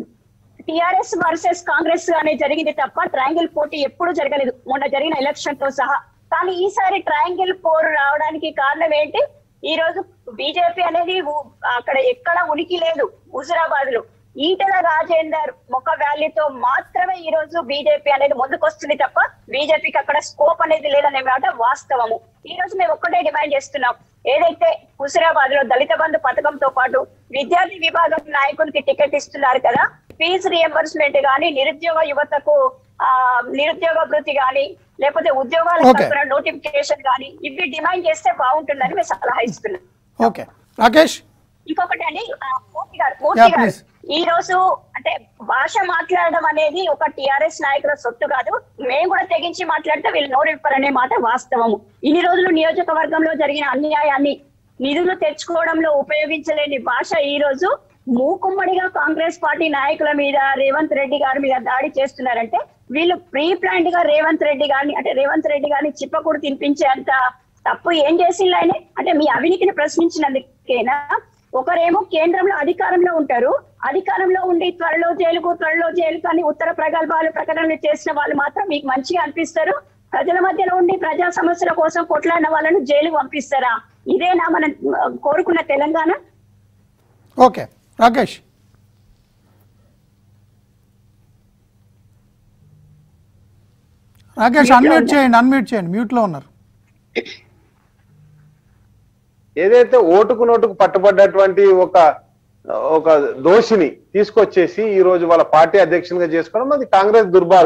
టిఆర్ఎస్ వర్సెస్ కాంగ్రెస్ గానే జరిగింది తప్ప ట్రయాంగిల్ పోటీ ఎప్పుడు జరగలేదు మొన్న జరిగిన ఎలక్షన్ తో సహా కానీ ఈసారి ట్రయాంగిల్ పోరు రావడానికి కారణం ఏంటి ఈ రోజు బీజేపీ అనేది ఉ- అక్కడ ఎక్కడ ఉనికి లేదు హుజురాబాద్ లో ఈటల రాజేందర్ ముఖ వ్యాలీతో మాత్రమే ఈ రోజు బీజేపీ అనేది ముందుకొస్తుంది తప్ప బీజేపీకి అక్కడ స్కోప్ అనేది లేదనే మాట వాస్తవము ఈ రోజు మేము ఒక్కటే డిమాండ్ చేస్తున్నాం ఏదైతే హుజురాబాద్ లో దళిత బంధు పథకంతో పాటు విద్యార్థి విభాగం నాయకునికి టికెట్ ఇస్తున్నారు కదా ఫీజు రియంబర్స్మెంట్ గాని నిరుద్యోగ యువతకు ఆ నిరుద్యోగ భృతి గాని లేకపోతే ఉద్యోగాల Okay. తరపున నోటిఫికేషన్ గాని ఇవి డిమాండ్ చేస్తే బాగుంటుందని మేము సలహా ఇస్తున్నాం ఓకే రాకేష్ ఇంకొకటి అండి ఆ, మూర్తి గారు మూర్తి Yeah, గారు please. ఈ రోజు అంటే భాష మాట్లాడడం అనేది ఒక టిఆర్ఎస్ నాయకుల సొత్తు కాదు మేము కూడా తెగించి మాట్లాడితే వీళ్ళు నోరిప్పరనే మాట వాస్తవము ఇన్ని రోజులు నియోజకవర్గంలో జరిగిన అన్యాయాన్ని నిధులు తెచ్చుకోవడంలో ఉపయోగించలేని భాష ఈ రోజు మూకుమ్మడిగా కాంగ్రెస్ పార్టీ నాయకుల మీద రేవంత్ రెడ్డి గారి మీద దాడి చేస్తున్నారంటే వీళ్ళు ప్రీ ప్లాన్డ్ గా రేవంత్ రెడ్డి గారిని అంటే రేవంత్ రెడ్డి గారిని చిప్పకూడు తినిపించే అంత తప్పు ఏం చేసిండు ఆయన అంటే మీ అవినీతిని ప్రశ్నించినందుకేనా ఒకరేమో కేంద్రంలో అధికారంలో ఉంటారు అధికారంలో ఉండి త్వరలో జైలుకు త్వరలో జైలుకు అని ఉత్తర ప్రగల్భాలు ప్రకటనలు చేసిన వాళ్ళు మాత్రం మీకు మంచిగా అనిపిస్తారు ప్రజల మధ్యలో ఉండి ప్రజా సమస్యల కోసం కొట్లాడిన వాళ్ళను జైలుకు పంపిస్తారా ఇదేనా మనం ఆ, కోరుకున్న తెలంగాణ ఓకే రాకేష్ రాకేష్ అన్మ్యూట్ చేయండి అన్మ్యూట్ చేయండి మ్యూట్లో ఉన్నారు ఏదైతే ఓటుకు నోటుకు పట్టుబడ్డటువంటి ఒక ఒక దోషిని తీసుకొచ్చేసి ఈ రోజు వాళ్ళ పార్టీ అధ్యక్షునిగా చేసుకోవడం అది కాంగ్రెస్ దుర్భాగ్యం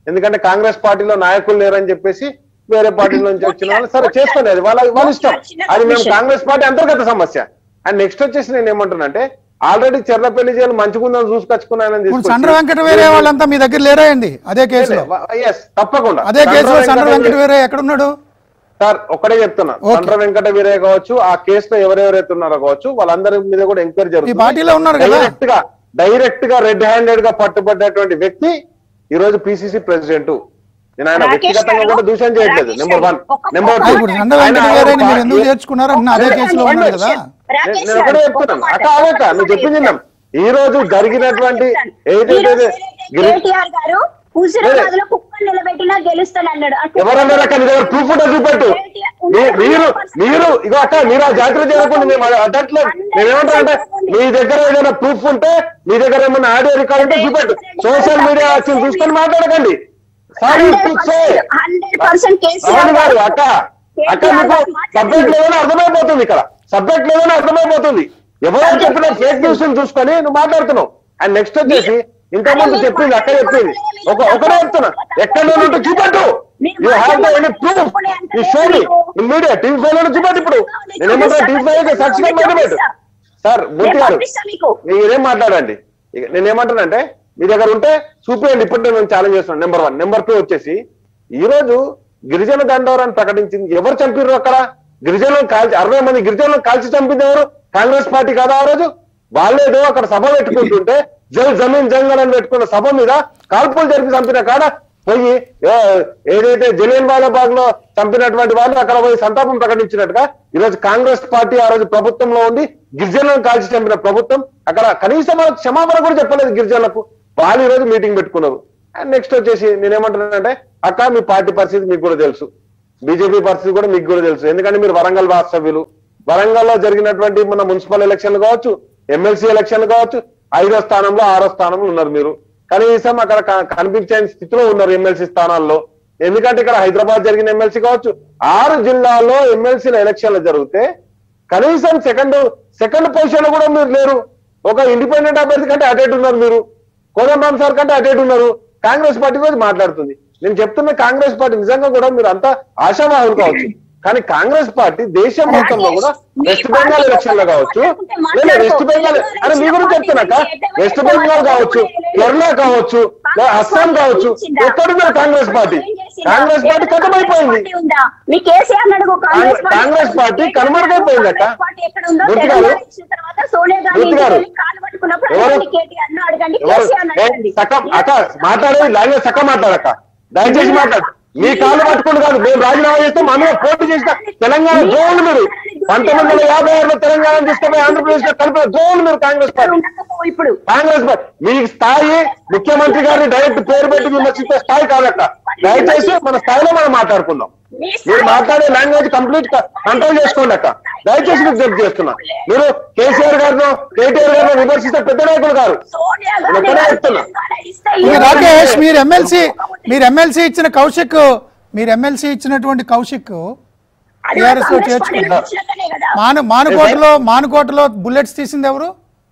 ఎందుకంటే కాంగ్రెస్ పార్టీలో నాయకులు లేరని చెప్పేసి వేరే పార్టీల నుంచి వచ్చిన వాళ్ళు సరే చేసుకోండి అది వాళ్ళ వాళ్ళ ఇష్టం అది మేము కాంగ్రెస్ పార్టీ అంతర్గత సమస్య అండ్ నెక్స్ట్ వచ్చేసి నేను ఏమంటున్నానంటే ఆల్రెడీ చెర్లపల్లి జైలు మంచిగుందని చూసుకొచ్చుకున్నానని ఇప్పుడు సండ్ర వెంకట వేరే వాళ్ళంతా మీ దగ్గర లేరా అండి అదే కేసులో ఎస్ తప్పకుండా అదే కేసులో సండ్ర సండ్ర వెంకట వెంకట వేరే ఎక్కడున్నాడు సార్ ఒక్కడే చెప్తున్నా ఓకే. చంద్ర వెంకట వీరయ్య కావచ్చు ఆ కేసులో ఎవరెవరైతే ఉన్నారో కావచ్చు వాళ్ళందరి మీద కూడా ఎంక్వైరీ ఈ జరుగుతుంది పార్టీలో ఉన్నారు కదా డైరెక్ట్ గా డైరెక్ట్ గా రెడ్ హ్యాండెడ్ గా పట్టుబడ్డటువంటి వ్యక్తి ఈ రోజు పిసిసి ప్రెసిడెంట్ నేను ఆయన రాకేష్ వ్యక్తిగతంగా గారు, కూడా దూషణ చేయట్లేదు రాకేష్ నెంబర్ వన్ గారు, ఒక్క- నెంబర్ ఆ, టూ ఇప్పుడు సండ్ర వెంకట వేరేని మీరు ఎందుకు చేర్చుకున్నారు అంటే అదే ఒక్క- కేసులో ఉన్నాడు కదా రాకేష్ నేను ఒకటే గారు, చెప్తున్నాను ఒక్క అక్క మాట. ఆగక్క నువ్వు చెప్పింది విన్నాం. ఈ రోజు జరిగినటువంటి ఏదైతే గిరి- కేటీఆర్ గారు హుజురాబాద్ లో కుక్కలు నిలబెట్టినా గెలుస్తానన్నాడు ఆ కుక్కలు ఎవరన్నారు అక్క నీ దగ్గర ప్రూఫ్ ఉంటే చూపెట్టు మీ- మీరు మీరు ఇగో అక్క మీరు ఆ జాతర చేయకుండా మేము అడ్డట్లేదు నేనేమంటానంటే మీ దగ్గర ఏదైనా ప్రూఫ్ ఉంటే మీ దగ్గర ఏమైనా ఆడియో రికార్డ్ ఉంటే చూపెట్టు సోషల్ మీడియా యాక్షన్ చూసుకొని మాట్లాడకండి సారీ హండ్రెడ్ పర్సెంట్ రాహుల్ గారు కేసీఆర్ అక్క అక్క మీకు సబ్జెక్ట్ లేదని అర్థమైపోతుంది ఇక్కడ సబ్జెక్ట్ లేదని అర్థమైపోతుంది ఎవరో చెప్పిన ఫేక్ న్యూస్ చూసుకొని నువ్వు మాట్లాడుతున్నావు అండ్ నెక్స్ట్ వచ్చేసి ఇంతకుముందు చెప్పింది అక్క చెప్పింది ఒక ఒకటే చెప్తున్నా ఎక్కడ ఉంటే చూపెట్టు యూ హ్యావ్ ఎనీ ప్రూఫ్ ఈ షోని మీడియా టీవీ ఫైవ్ లో చూపెట్టు ఇప్పుడు నేనేమంటా టీవీ ఫైవ్ సాక్షిగా మాట్లాడేట్టు సార్ మూర్తి గారు మీకు మీరేం మాట్లాడండి ఇక నేనేమంటానంటే మీ దగ్గర ఉంటే చూపించండి ఇప్పుడు నేను ఛాలెంజ్ చేస్తున్నాను నెంబర్ వన్ నెంబర్ టూ వచ్చేసి ఈ రోజు గిరిజన దండోరాన్ని ప్రకటించింది ఎవరు చంపారు అక్కడ గిరిజనులను కాల్చి అరవై మంది గిరిజనులను కాల్చి చంపింది ఎవరు కాంగ్రెస్ పార్టీ కదా ఆ రోజు వాళ్ళేదో అక్కడ సభ పెట్టుకుంటుంటే జల్ జమీన్ జంగల్ అని పెట్టుకున్న సభ మీద కాల్పులు జరిపి చంపిన కాడ పోయి ఏ- ఏదైతే జలియన్ వాలాబాగ్ లో చంపినటువంటి వాళ్ళు అక్కడ పోయి సంతాపం ప్రకటించినట్టుగా ఈరోజు కాంగ్రెస్ పార్టీ ఆ రోజు ప్రభుత్వంలో ఉండి గిరిజనులను కాల్చి చంపిన ప్రభుత్వం అక్కడ కనీసం వాళ్ళకి క్షమాపణ కూడా చెప్పలేదు గిరిజనులకు వాళ్ళు ఈ రోజు మీటింగ్ పెట్టుకున్నారు అండ్ నెక్స్ట్ వచ్చేసి నేనేమంటున్నానంటే అక్క మీ పార్టీ పరిస్థితి మీకు కూడా తెలుసు బీజేపీ పరిస్థితి కూడా మీకు కూడా తెలుసు ఎందుకంటే మీరు వరంగల్ వాస్తవ్యులు వరంగల్లో జరిగినటువంటి మన మున్సిపల్ ఎలక్షన్లు కావచ్చు ఎమ్మెల్సీ ఎలక్షన్లు కావచ్చు ఐదో స్థానంలో ఆరో స్థానంలో ఉన్నారు మీరు కనీసం అక్కడ క- కనిపించే స్థితిలో ఉన్నారు ఎమ్మెల్సీ స్థానాల్లో ఎందుకంటే ఇక్కడ హైదరాబాద్ జరిగిన ఎమ్మెల్సీ కావచ్చు ఆరు జిల్లాల్లో ఎమ్మెల్సీల ఎలక్షన్లు జరిగితే కనీసం సెకండ్ సెకండ్ పొజిషన్ లో కూడా మీరు లేరు ఒక ఇండిపెండెంట్ అభ్యర్థి కంటే అటేట్ ఉన్నారు మీరు కోదండరామ్ సార్ కంటే అటేట్ ఉన్నారు కాంగ్రెస్ పార్టీ గురించి మాట్లాడుతుంది నేను చెప్తున్న కాంగ్రెస్ పార్టీ నిజంగా కూడా మీరు అంతా ఆశావాహులు కావచ్చు కానీ కాంగ్రెస్ పార్టీ దేశం మొత్తంలో కూడా వెస్ట్ బెంగాల్ ఎలక్షన్ లో కావచ్చు లేదా వెస్ట్ బెంగాల్ అరే మీ గురించి చెప్తున్నాక వెస్ట్ బెంగాల్ కావచ్చు కేరళ కావచ్చు లేదా అస్సాం కావచ్చు ఎక్కడున్నారు కాంగ్రెస్ పార్టీ కాంగ్రెస్ పార్టీ కథమైపోయింది ఉందా మీ కేసీఆర్ అడుగు కాంగ్రెస్ పార్టీ కాంగ్రెస్ పార్టీ కనుమరుగైపోయింది అక్క. కాంగ్రెస్ పార్టీ ఎక్కడ ఉందో మూర్తి తెలంగాణ గారు. ఇచ్చిన తర్వాత సోనియా గాంధీ మూర్తి గారు. ఇంటికి వెళ్ళి కాలు పట్టుకున్నప్పుడు ఎవరు? అడగండి కేటీఆర్ ను అడగండి ఎవరు కేసీఆర్ ను ఏ, అడగండి సక్క అక్క మాట్లాడేది లాంగ్వేజ్ సక్క మాట్లాడక్క దయచేసి మాట్లాడు మీ కాళ్ళు పట్టుకుంటూ కాదు మేము రాజీనామా చేస్తే మా మీద పోటీ చేసిన తెలంగాణ జోన్లు మీరు పంతొమ్మిది వందల యాభై ఆరులో తెలంగాణ తీసుకుపోయి ఆంధ్రప్రదేశ్ లో కలిపిన జోన్లు మీరు కాంగ్రెస్ పార్టీ ఉండకపో ఇప్పుడు కాంగ్రెస్ పార్టీ మీ స్థాయి ముఖ్యమంత్రి గారిని డైరెక్ట్ పేరు పెట్టి విమర్శించే స్థాయి కాదక్క దయచేసి మన స్థాయిలో మనం మాట్లాడుకుందాం మీ మీరు స్థాయి- మాట్లాడే లాంగ్వేజ్ కంప్లీట్ కంట్రోల్ చేసుకోండి అక్క దయచేసి విజ్ఞప్తి చేస్తున్నా మీరు కేసీఆర్ గారిను కేటీఆర్ గారిను విమర్శిస్తే పెద్ద నాయకులు గారు సోనియా నేను గాంధీ ఒకటే గారు చెప్తున్నా. తెలంగాణ ఇస్తే ఇక ఏమన్నా రాకేష్ మీరు ఎమ్మెల్సీ మీరు ఎమ్మెల్సీ ఇచ్చిన కౌశిక్ మీరు ఎమ్మెల్సీ ఇచ్చినటువంటి కౌశిక్ అది టీఆర్ఎస్ లో కాంగ్రెస్ పార్టీ చేర్చుకున్నారు వచ్చినాకనే కదా. మాను మానుకోటలో మానుకోటలో బుల్లెట్స్ తీసింది ఎవరు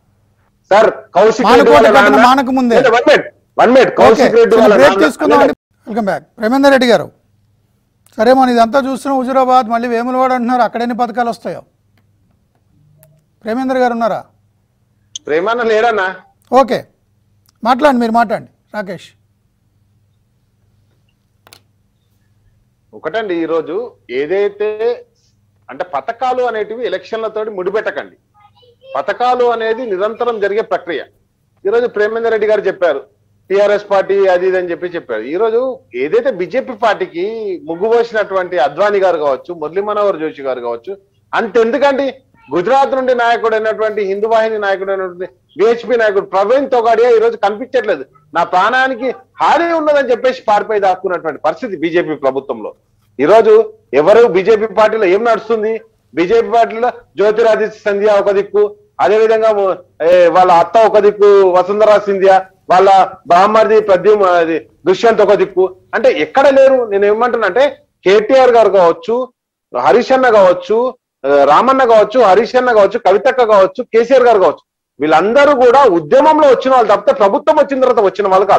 సార్ కౌశిక్ మానుకోట రెడ్డి వాళ్ళ కట్టిన నాన్న- మానకు ముందే. లేదు, one minute, one minute. Okay Kaushik Reddy వాళ్ళ బ్రేక్ నాన్న- తీసుకుందాం అండి వెల్కమ్ బ్యాక్ ప్రేమేందర్ రెడ్డి గారు సరే మనం ఇదంతా చూస్తున్నాం హుజురాబాద్ మళ్ళీ వేములవాడ అంటున్నారు అక్కడ ఎన్ని పథకాలు వస్తాయో ప్రేమేందర్ గారు ఉన్నారా ప్రేమాన్న లేడన్నా ఓకే మాట్లాడండి మీరు మాట్లాడండి రాకేష్ ఒకటండి ఈరోజు ఏదైతే అంటే పథకాలు అనేటివి ఎలక్షన్లతోటి ముడిపెట్టకండి పథకాలు అనేది నిరంతరం జరిగే ప్రక్రియ ఈరోజు ప్రేమేందర్ రెడ్డి గారు చెప్పారు టిఆర్ఎస్ పార్టీ అది ఇది అని చెప్పి చెప్పారు ఈ రోజు ఏదైతే బీజేపీ పార్టీకి ముగ్గు పోసినటువంటి అద్వానీ గారు కావచ్చు మురళీ మనోహర్ జోషి గారు కావచ్చు అంతెందుకండి గుజరాత్ నుండి నాయకుడు అయినటువంటి హిందూ వాహిని నాయకుడు అయినటువంటి బిహెచ్పి నాయకుడు ప్రవీణ్ తోగాడియా ఈ రోజు కనిపించట్లేదు నా ప్రాణానికి హాని ఉన్నదని చెప్పేసి పారిపోయి దాక్కున్నటువంటి పరిస్థితి బీజేపీ ప్రభుత్వంలో ఈ రోజు ఎవరు బీజేపీ పార్టీలో ఏం నడుస్తుంది బీజేపీ పార్టీలో జ్యోతిరాదిత్య సింధియా ఒక దిక్కు అదే విధంగా ఏ, వాళ్ళ అత్త ఒక దిక్కు వసుంధరా సింధియా వాళ్ళ బామ్మర్ది ప్రద్యుమ్ అది దుష్యంత్ ఒక దిక్కు అంటే ఎక్కడ లేరు నేను ఏమంటున్నా అంటే కేటీఆర్ గారు కావచ్చు హరీష్ అన్న కావచ్చు ఆ, రామన్న కావచ్చు హరీష్ అన్న కావచ్చు కవితక్క కావచ్చు కేసీఆర్ గారు కావచ్చు వీళ్ళందరూ కూడా ఉద్యమంలో వచ్చిన వాళ్ళు తప్పితే ప్రభుత్వం వచ్చిన తర్వాత వచ్చిన వాళ్ళు కాదు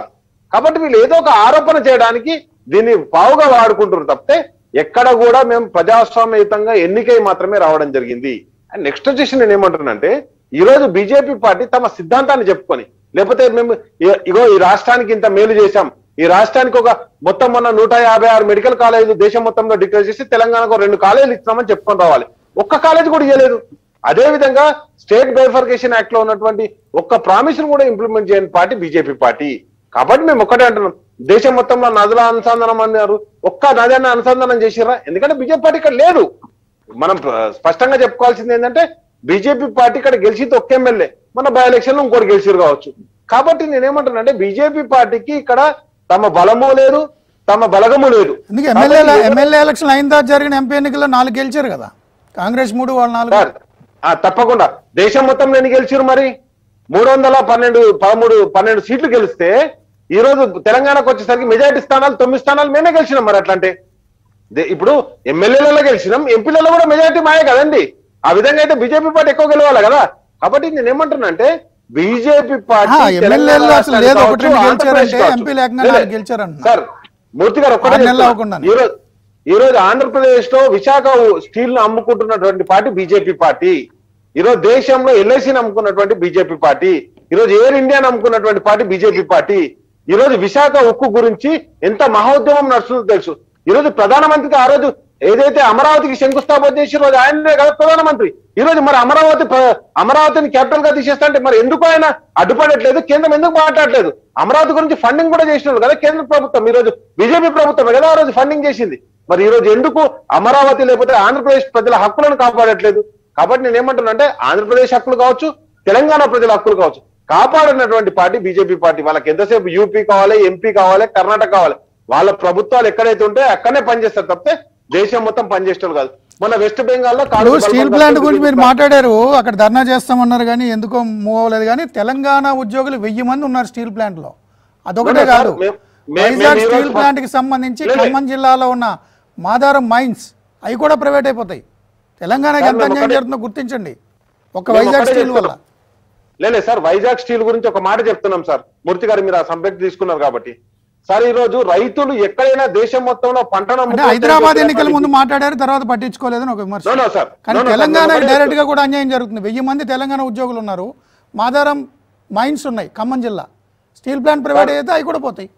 కాబట్టి వీళ్ళు ఏదో ఒక ఆరోపణ చేయడానికి దీన్ని పావుగా వాడుకుంటారు తప్పితే ఎక్కడ కూడా మేము ప్రజాస్వామ్యయుతంగా ఎన్నికై మాత్రమే రావడం జరిగింది అండ్ నెక్స్ట్ వచ్చేసి నేను ఏమంటున్నానంటే ఈ రోజు బీజేపీ పార్టీ తమ సిద్ధాంతాన్ని చెప్పుకొని లేకపోతే మేము ఇ- ఇగో ఈ రాష్ట్రానికి ఇంత మేలు చేశాం ఈ రాష్ట్రానికి ఒక మొత్తం మొన్న నూట యాభై ఆరు మెడికల్ కాలేజీలు దేశం మొత్తంలో డిక్లేర్ చేసి తెలంగాణకు ఒక రెండు కాలేజీలు ఇస్తున్నామని చెప్పుకొని రావాలి ఒక్క కాలేజీ కూడా ఇవ్వలేదు అదే విధంగా స్టేట్ బైఫర్కేషన్ యాక్ట్ లో ఉన్నటువంటి ఒక్క ప్రామిస్ కూడా ఇంప్లిమెంట్ చేయని పార్టీ బీజేపీ పార్టీ కాబట్టి మేము ఒక్కటే అంటున్నాం దేశం మొత్తంలో నదుల అనుసంధానం అన్నారు ఒక్క నదాన్ని అనుసంధానం చేసిర్రా ఎందుకంటే బీజేపీ పార్టీ ఇక్కడ లేదు మనం ప్ర- స్పష్టంగా చెప్పుకోవాల్సింది ఏంటంటే బీజేపీ పార్టీ ఇక్కడ గెలిచింది ఒక్క ఎమ్మెల్యే మన బై ఎలక్షన్ లో ఇంకోటి గెలిచిరు కావచ్చు కాబట్టి నేనేమంటున్నానంటే బీజేపీ పార్టీకి ఇక్కడ తమ బలము లేదు తమ బలగము లేదు ఎందుకు ఎమ్మెల్యే కాబట్టి ఎమ్మెల్యే ఎలక్షన్ అయిన తర్వాత జరిగిన ఎంపీ ఎన్నికల్లో నాలుగు గెలిచారు కదా కాంగ్రెస్ మూడు వాళ్ళు నాలుగు సార్ ఆ, తప్పకుండా దేశం మొత్తం నేను గెలిచిరు మరి మూడు వందల పన్నెండు పదమూడు పన్నెండు సీట్లు గెలిస్తే ఈ రోజు తెలంగాణకు వచ్చేసరికి మెజారిటీ స్థానాలు తొమ్మిది స్థానాలు మేమే గెలిచినాం మరి అట్లా అంటే దే- ఇప్పుడు ఎమ్మెల్యేలలో గెలిచినాం ఎంపీలలో కూడా మెజారిటీ మాయే కదండి ఆ విధంగా అయితే బీజేపీ పార్టీ ఎక్కువ గెలవాలి కదా కాబట్టి నేను ఏమంటున్నా అంటే బీజేపీ పార్టీ ఆహా, తెలంగాణ ఎమ్మెల్యేలు అసలు రాష్ట్రానికి లేదు, కావచ్చు, ఒకటి రెండు ఆంధ్రప్రదేశ్ గెలిచారంటే కావచ్చు. ఎంపీలు ఏకంగా లే, లే. నాలుగు గెలిచారంటున్నారు. సార్ మూర్తి గారు ఒక్కటే ఆరు నెలలు చెప్తున్నా. అవ్వకుండానే. ఈ రోజు ఈ రోజు ఆంధ్రప్రదేశ్ లో విశాఖ స్టీల్ ను అమ్ముకుంటున్నటువంటి పార్టీ బీజేపీ పార్టీ ఈ రోజు దేశంలో ఎల్ఐసిని అమ్ముకున్నటువంటి బీజేపీ పార్టీ ఈ రోజు ఎయిర్ ఇండియాని అమ్ముకున్నటువంటి పార్టీ బీజేపీ పార్టీ ఈ రోజు విశాఖ ఉక్కు గురించి ఎంత మహోద్యమం నడుస్తుందో తెలుసు ఈ రోజు ప్రధానమంత్రికి ఆ రోజు ఏదైతే అమరావతికి శంకుస్థాపన చేసి రోజు ఆయనే కదా ప్రధానమంత్రి ఈ రోజు మరి అమరావతి ప్ర- అమరావతిని క్యాపిటల్ గా తీసేస్తా అంటే మరి ఎందుకు ఆయన అడ్డుపడట్లేదు కేంద్రం ఎందుకు మాట్లాడలేదు అమరావతి గురించి ఫండింగ్ కూడా చేసినారు కదా కేంద్ర ప్రభుత్వం ఈ రోజు బీజేపీ ప్రభుత్వం కదా ఆ రోజు ఫండింగ్ చేసింది మరి ఈ రోజు ఎందుకు అమరావతి లేకపోతే ఆంధ్రప్రదేశ్ ప్రజల హక్కులను కాపాడట్లేదు కాబట్టి నేను ఏమంటున్నా అంటే ఆంధ్రప్రదేశ్ హక్కులు కావచ్చు తెలంగాణ ప్రజల హక్కులు కావచ్చు కాపాడినటువంటి పార్టీ బీజేపీ పార్టీ వాళ్ళకి ఎంతసేపు యూపీ కావాలి ఎంపీ కావాలి కర్ణాటక కావాలి వాళ్ళ ప్రభుత్వాలు ఎక్కడైతే ఉంటే అక్కడనే పనిచేస్తారు తప్పితే దేశం మొత్తం పనిచేస్తారు కాదు మన వెస్ట్ బెంగాల్లో ఇప్పుడు కాంగ్రెస్ స్టీల్ బలపం ప్లాంట్ కట్టి గురించి మీరు BJP మాట్లాడారు అక్కడ ధర్నా చేస్తామన్నారు కానీ ఎందుకో మూవ్ అవ్వలేదు కానీ తెలంగాణ ఉద్యోగులు వెయ్యి మంది ఉన్నారు స్టీల్ ప్లాంట్ లో అదొకటే అవునా సార్? కాదు మేము- మేము- వైజాగ్ మేము ఈరోజు స్టీల్ ప్లాంట్ కి సంబంధించి లేదు. ఖమ్మం జిల్లాలో ఉన్న మాదారం మైన్స్ అవి కూడా ప్రైవేట్ అయిపోతాయి తెలంగాణకి సార్, ఎంత మేము అన్యాయం ఒకటే- జరుగుతుందో గుర్తించండి ఒక మేము వైజాగ్ ఒకటే స్టీల్ వల్ల చెప్తున్నాం. లేదు సార్ వైజాగ్ స్టీల్ గురించి ఒక మాట చెప్తున్నాం సార్ మూర్తి గారు మీరు ఆ సబ్జెక్ట్ తీసుకున్నారు కాబట్టి సార్ ఈ రోజు రైతులు ఎక్కడైనా దేశం మొత్తంలో పంటను అంటే అమ్ముకోవచ్చని హైదరాబాద్ చెప్పినటువంటి- ఎన్నికల ముందు మాట్లాడారు తర్వాత పట్టించుకోలేదని ఒక విమర్శ No, no, sir. కానీ No, no, sir. తెలంగాణ మేము ఒకటే డైరెక్ట్ గా కూడా అన్యాయం జరుగుతుంది వెయ్యి మంది తెలంగాణ ఉద్యోగులు ఉన్నారు మాదారం మైన్స్ ఉన్నాయి ఖమ్మం జిల్లా స్టీల్ ప్లాంట్ ప్రైవేట్ అయితే అవి కూడా పోతాయి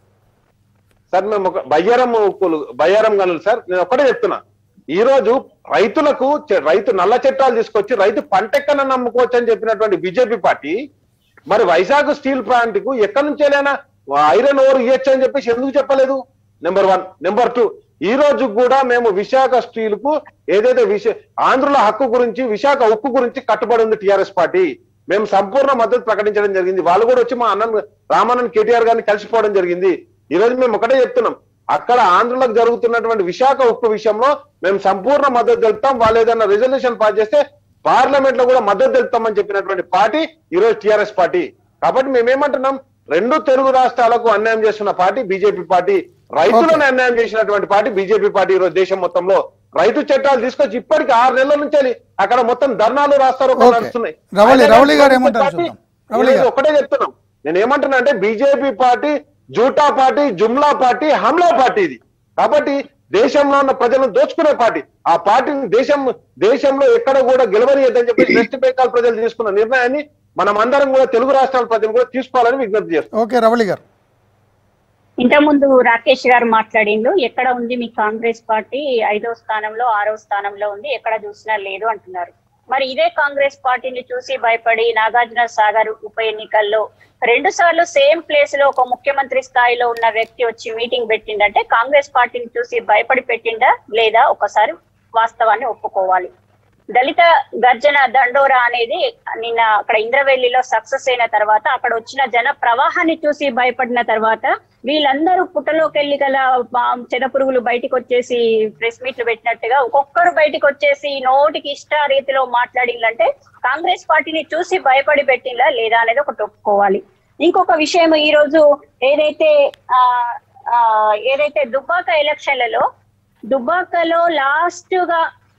సార్ మేము ఒక బయ్యారం ఉక్కులు- బయ్యారం గనులు సార్ నేను ఒకటే చెప్తున్నా ఈ రోజు రైతులకు చె- రైతు నల్ల చట్టాలు తీసుకొచ్చి రైతు పంటెక్కన నమ్ముకోవచ్చు అని చెప్పినటువంటి బీజేపీ పార్టీ మరి వైజాగ్ స్టీల్ ప్లాంట్ కు ఎక్కడి నుంచేలైనా ఐరన్ ఓర్ ఇవ్వచ్చు అని చెప్పేసి ఎందుకు చెప్పలేదు నెంబర్ వన్ నెంబర్ టూ ఈ రోజు కూడా మేము విశాఖ స్టీల్ కు ఏదైతే విశ ఆంధ్రుల హక్కు గురించి విశాఖ ఉక్కు గురించి కట్టుబడి ఉంది టిఆర్ఎస్ పార్టీ మేము సంపూర్ణ మద్దతు ప్రకటించడం జరిగింది వాళ్ళు కూడా వచ్చి మా అన్న రామానంద్ కేటీఆర్ గారిని కలిసిపోవడం జరిగింది ఈ రోజు మేము ఒకటే చెప్తున్నాం అక్కడ ఆంధ్రులకు జరుగుతున్నటువంటి విశాఖ ఉక్కు విషయంలో మేము సంపూర్ణ మద్దతు తెలుపుతాం వాళ్ళు ఏదైనా రిజల్యూషన్ పాస్ చేస్తే పార్లమెంట్ లో కూడా మద్దతు తెలుపుతామని చెప్పినటువంటి పార్టీ ఈ రోజు టిఆర్ఎస్ పార్టీ కాబట్టి మేమేమంటున్నాం రెండు తెలుగు రాష్ట్రాలకు అన్యాయం చేస్తున్న పార్టీ బీజేపీ పార్టీ రైతులను అన్యాయం చేసినటువంటి పార్టీ బీజేపీ పార్టీ ఈ రోజు దేశం మొత్తంలో రైతు చట్టాలు తీసుకొచ్చి ఇప్పటికి ఆరు నెలల నుంచి అక్కడ మొత్తం ధర్నాలు రాస్తారు Okay. నడుస్తున్నాయి రవళి- అయినా రవళి గారు కానీ ఏమంటారు పార్టీ చూద్దాం. రవళి ఈరోజు గారు. ఒకటే చెప్తున్నాం నేను ఏమంటున్నా అంటే బీజేపీ పార్టీ జూటా పార్టీ జుమ్లా పార్టీ హమ్లా పార్టీ ఇది కాబట్టి దేశంలో ఉన్న ప్రజలను దోచుకునే పార్టీ ఆ పార్టీని దేశం దేశంలో ఎక్కడ కూడా గెలవనియద్దని చెప్పి వెస్ట్ బెంగాల్ ప్రజలు తీసుకున్న నిర్ణయాన్ని మనం అందరం కూడా తెలుగు రాష్ట్రాల ప్రజలు కూడా తీసుకోవాలని విజ్ఞప్తి చేస్తాం ఓకే రవళి గారు ఇంతకుముందు రాకేష్ గారు మాట్లాడిండు ఎక్కడ ఉంది మీ కాంగ్రెస్ పార్టీ ఐదో స్థానంలో ఆరో స్థానంలో ఉంది ఎక్కడ చూసినా లేదు అంటున్నారు మరి ఇదే కాంగ్రెస్ పార్టీని చూసి భయపడి నాగార్జున సాగర్ ఉప ఎన్నికల్లో రెండు సార్లు సేమ్ ప్లేస్ లో ఒక ముఖ్యమంత్రి స్థాయిలో ఉన్న వ్యక్తి వచ్చి మీటింగ్ పెట్టిండంటే కాంగ్రెస్ పార్టీని చూసి భయపడి పెట్టిండా లేదా ఒకసారి వాస్తవాన్ని ఒప్పుకోవాలి దళిత గర్జన దండోరా అనేది నిన్న అక్కడ ఇంద్రవెల్లిలో సక్సెస్ అయిన తర్వాత అక్కడ వచ్చిన జన ప్రవాహాన్ని చూసి భయపడిన తర్వాత వీళ్ళందరూ పుట్టలోకెళ్ళి గల చెద పురుగులు బయటికి వచ్చేసి ప్రెస్ మీట్లు పెట్టినట్టుగా ఒక్కొక్కరు బయటికి వచ్చేసి నోటికి ఇష్ట రీతిలో మాట్లాడిందంటే కాంగ్రెస్ పార్టీని చూసి భయపడి పెట్టిందా లేదా అనేది ఒకటి ఒప్పుకోవాలి ఇంకొక విషయం ఈ రోజు ఏదైతే ఆ ఆ, ఏదైతే దుబ్బాక ఎలక్షన్లలో దుబ్బాకలో లాస్ట్ గా